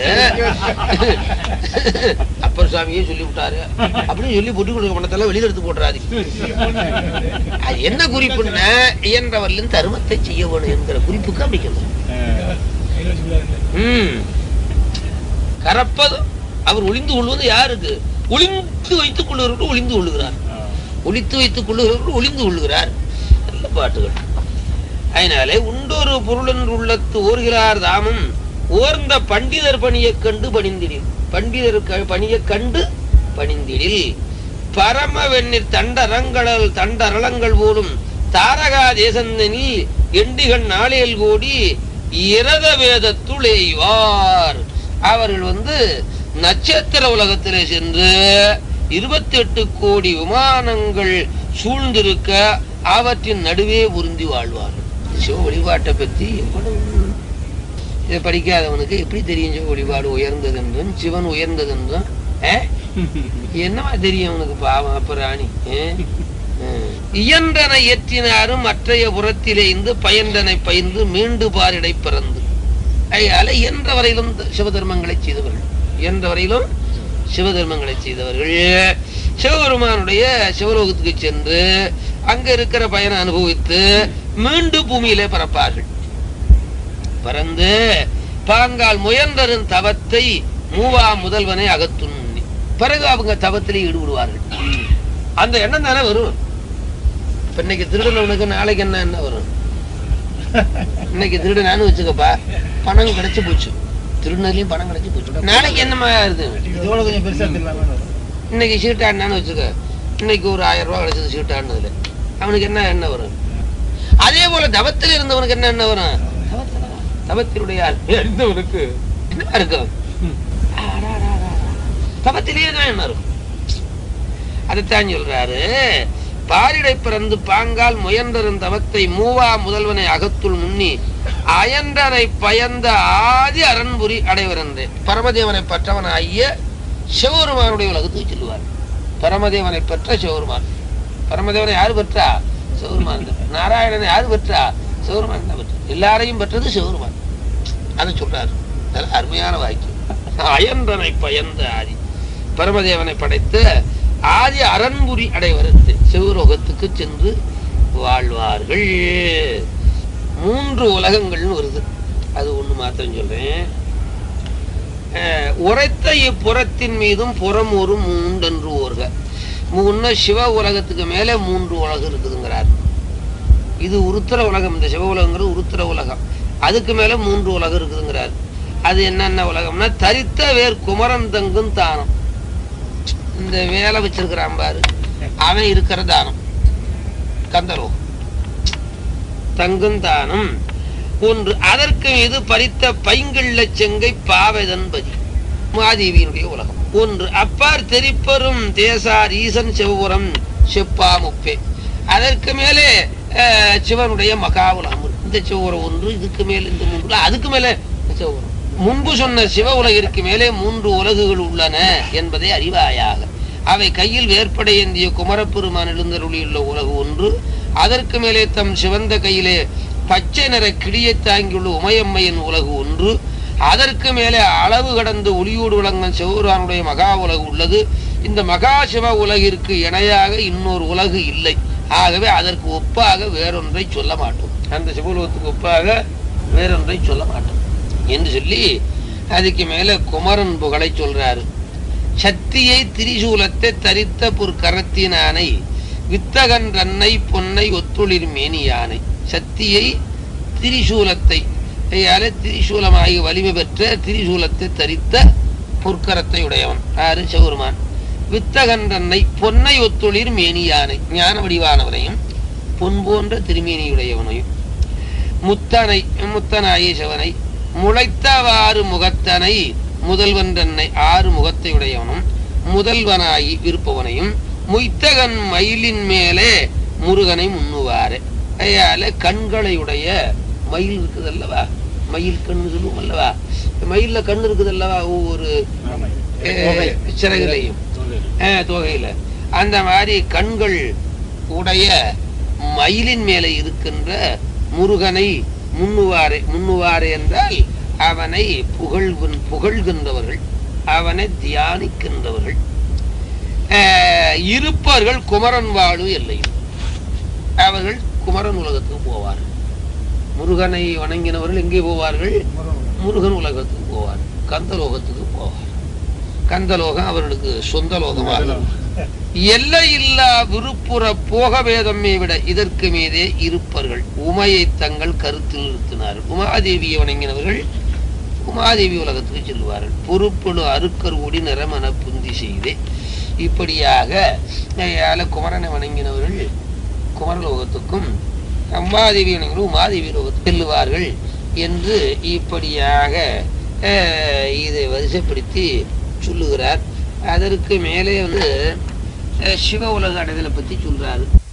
அப்பர் சுவாமியே சொல்லி விட்டாரு அப்படின்னு சொல்லி போட்டு கொடுக்க பணத்தெல்லாம் வெளியில எடுத்து போட்டுறாதீங்க அது என்ன குறிப்புன்னா இயன்றவர்களின் தருமத்தை செய்ய வேணும் என்கிற குறிப்புக்கு அமைக்கணும்
அஹ்,
ம். கரப்பதும் அவர் ஒளிந்து கொள்வது யாருக்கு ஒளிந்து வைத்துக் கொள்ளுகிறவர்கள் ஒளிந்து கொள்ளுகிறார்
அஹ்,
ஒளித்து வைத்துக் கொள்ளுகிறவர்கள் ஒளிந்து கொள்ளுகிறார் நல்ல பாட்டுகள் அதனாலே உண்டொரு பொருளென்று உள்ளத்து ஓர்கிறார் தாமும் ஓர்ந்த பண்டிதர் பணியைக் கண்டு பணிந்திடில் பண்டிதர் க- பணியைக் கண்டு பணிந்திடில் பரம வெண்ணீர் தண்டரங்களல் தண்டரளங்கள் போலும் தாரகா தேசந்தனில் எண்டிகள் நாளேல் கோடி இரத வேதத்துளேய்வார் அவர்கள் வந்து நட்சத்திர உலகத்திலே சென்று இருபத்தி எட்டு கோடி விமானங்கள் சூழ்ந்திருக்க அவற்றின் நடுவே உருந்தி வாழ்வார்கள் சிவ வழிபாட்டை பற்றி எவ்வளவு இதை படிக்காதவனுக்கு எப்படி தெரியும் சிவ வழிபாடு உயர்ந்தது என்றும் சிவன் உயர்ந்தது என்றும் ஆ? என்னவா தெரியும் அவனுக்கு பாவம் அப்ப ராணி ஆ? ஆ. இயன்றனை இயற்றினாரும் மற்றைய புறத்திலே இருந்து பயன்றனை பயின்று மீண்டு பாரிடை பிறந்து ஐயால இயன்ற வரையிலும் சிவதர்மங்களை செய்தவர்கள் இயன்ற வரையிலும் சிவதர்மங்களை செய்தவர்கள் சிவபெருமானுடைய சிவலோகத்துக்கு சென்று அங்க இருக்கிற பயனை அனுபவித்து மீண்டும் பூமியிலே பறப்பார்கள் பறந்து பாங்கால் முயன்றரின் தவத்தை மூவா முதல்வனை அகத்துண் பிறகு அவங்க தவத்திலே ஈடுபடுவார்கள் அந்த எண்ணம் தானே வரும் இப்ப இன்னைக்கு திருடனவனுக்கு நாளைக்கு என்ன என்ன வரும் இன்னைக்கு திருடனான்னு வச்சுக்கப்பா பணம் கிடைச்சு போச்சு திருடினதுலயும் பணம் கிடைச்சு போச்சு நாளைக்கு என்னமா வருது
இதோட கொஞ்சம் பெருசா தெரியலாமே
இன்னைக்கு சீட்டாடினான்னு வச்சுக்க இன்னைக்கு ஒரு ஆயிரம் ரூபாய் கிடைச்சது சீட்டாடினதுல அவனுக்கு என்ன என்ன வரும் அதே போல தவத்தில் இருந்தவனுக்கு என்ன என்ன வரும் தவத்தினுடைய இருந்தவனுக்கு என்ன இருக்கும் தவத்திலே தான் என்ன இருக்கும் அதைத்தான் சொல்றாரு பாரிடை பிறந்து பாங்கால் முயன்றரன் தவத்தை மூவா முதல்வனை அகத்துள் முன்னி அயன்றனை பயந்த ஆதி அரண்புரி அடைவரன்றேன் பரமதேவனை பற்றவனாகிய சிவபெருமானுடைய உலகத்துக்கு செல்லுவார் பரமதேவனை பெற்ற சிவபெருமான் பரமதேவனை யாரு பெற்றா சிவபெருமான் தான். நாராயணனை யாரு பெற்றா சிவபெருமான் தான் பெற்ற எல்லாரையும் பெற்றது சிவபெருமான் அதை சொல்றாரு நல்ல அருமையான வாக்கியம் அயன்றனை பயந்த ஆதி பரமதேவனை படைத்த ஆதி அரண்புரி அடைவரத்து சிவலோகத்துக்கு சென்று வாழ்வார்கள் மூன்று உலகங்கள்னு வருது அது ஒண்ணு மாத்திரம் சொல்றேன் அஹ், உரைத்த இப்புறத்தின் மீதும் புறம் ஒரு மூன்றென்று ஓர்க முன்ன சிவ உலகத்துக்கு மேலே மூன்று உலகம் இருக்குதுங்கிறார் இது உருத்திர உலகம் இந்த சிவ உலகங்கிறது உருத்திர உலகம் அதுக்கு மேல மூன்று உலகம் இருக்குதுங்கிறார் அது என்னென்ன உலகம்னா தரித்த வேர் குமரன் தங்கும் தானம் இந்த வேலை வச்சிருக்கிறான் பாரு அவன் இருக்கிற தானம் கந்தரோ தங்கும் தானம் ஒன்று அதற்கு மீது பறித்த பைங்கிள்ள செங்கை பாவைதன்பதி மாதேவியினுடைய உலகம் ஒன்று அப்பார் தெரிப்பரும் தேசார் ஈசன் சிவபுரம் செப்பா முப்பே அதற்கு மேலே அஹ், சிவனுடைய மகா உலகம் இருக்கு. இந்த சிவபுரம் ஒன்று இதுக்கு மேல் இந்த மூன்று அதுக்கு மேலே சிவபுரம் முன்பு சொன்ன சிவ உலகிற்கு மேலே மூன்று உலகுகள் உள்ளன என்பதை அறிவாயாக அவை கையில் வேற்படை ஏந்திய குமரப்பெருமான் எழுந்தருளியுள்ள உலகு ஒன்று அதற்கு மேலே தம் சிவந்த கையிலே பச்சை நிற கிளியை தாங்கியுள்ள உமையம்மையின் உலகு ஒன்று அதற்கு மேலே அளவு கடந்து ஒளியோடு விளங்கும் சிவபெருமானுடைய மகா உலகு உள்ளது இந்த மகா சிவ உலகிற்கு இணையாக இன்னொரு உலகு இல்லை ஆகவே அதற்கு ஒப்பாக வேறொன்றை சொல்ல மாட்டோம் அந்த சிவலோகத்துக்கு ஒப்பாக வேறொன்றை சொல்ல மாட்டோம் என்று சொல்லி அதுக்கு மேல குமரன் புகழை சொல்றாரு சத்தியை திரிசூலத்தை தரித்த பொற்கரத்தினானை வித்தகன் ரன்னை பொன்னை ஒத்துளிர் மேனியானை சத்தியை திரிசூலத்தை கையால திரிசூலமாகி வலிமை பெற்ற திரிசூலத்தை தரித்த பொற்கரத்தை உடையவன் ஆறு சிவருமான் வித்தகன் தன்னை பொன்னை ஒத்துளிர் மேனியானை ஞான வடிவானவனையும் பொன் போன்ற திருமேனியுடையவனையும் முத்தனை முத்தனாய சிவனை முளைத்தவாறு முகத்தனை முதல்வன் தன்னை ஆறு முகத்தை உடையவனும் முதல்வனாகி இருப்பவனையும் முய்த்தகன் மயிலின் மேலே முருகனை முன்னுவாரு கையால கண்களை உடைய மயில் இருக்குது அல்லவா மயில் கண்ணு சொல்லுவோம் அல்லவா மயில்ல கண்ணு இருக்குது அல்லவா ஒவ்வொரு அஹ், சிறகுலையும் அஹ், தொகையில அந்த மாதிரி கண்கள் உடைய மயிலின் மேலே இருக்கின்ற முருகனை முன்னுவாரே முன்னுவாரே என்றால் அவனை புகழ்வன் புகழ்கின்றவர்கள் அவனை தியானிக்கின்றவர்கள் அஹ், இருப்பவர்கள் குமரன் வாழு எல்லையில் அவர்கள் குமரன் உலகத்துக்கு போவார்கள் முருகனை வணங்கினவர்கள் எங்கே போவார்கள் முருகன் உலகத்துக்கு போவார் கந்தலோகத்துக்கு போவார் கந்தலோகம் அவர்களுக்கு சொந்த லோகமாக எல்லை இல்லா விருப்புற போக வேதம்மை விட இதற்கு மீதே இருப்பர்கள் உமையை தங்கள் கருத்தில் நிறுத்தினார் உமாதேவியை வணங்கினவர்கள் உமாதேவி உலகத்துக்கு செல்வார்கள் பொறுப்பெழு அருக்கர் ஒடி நிறமன புந்தி செய்தே இப்படியாக அஹ், குமரனை வணங்கினவர்கள் குமரலோகத்துக்கும் அம்மாதேவி வணங்கினவர்கள் உமாதேவி லோகத்துக்கு செல்லுவார்கள் என்று இப்படியாக அஹ், இதை வரிசைப்படுத்தி சொல்லுகிறார் அதற்கு மேலே வந்து அஹ், சிவ உலக அடைதலை பற்றி சொல்றாரு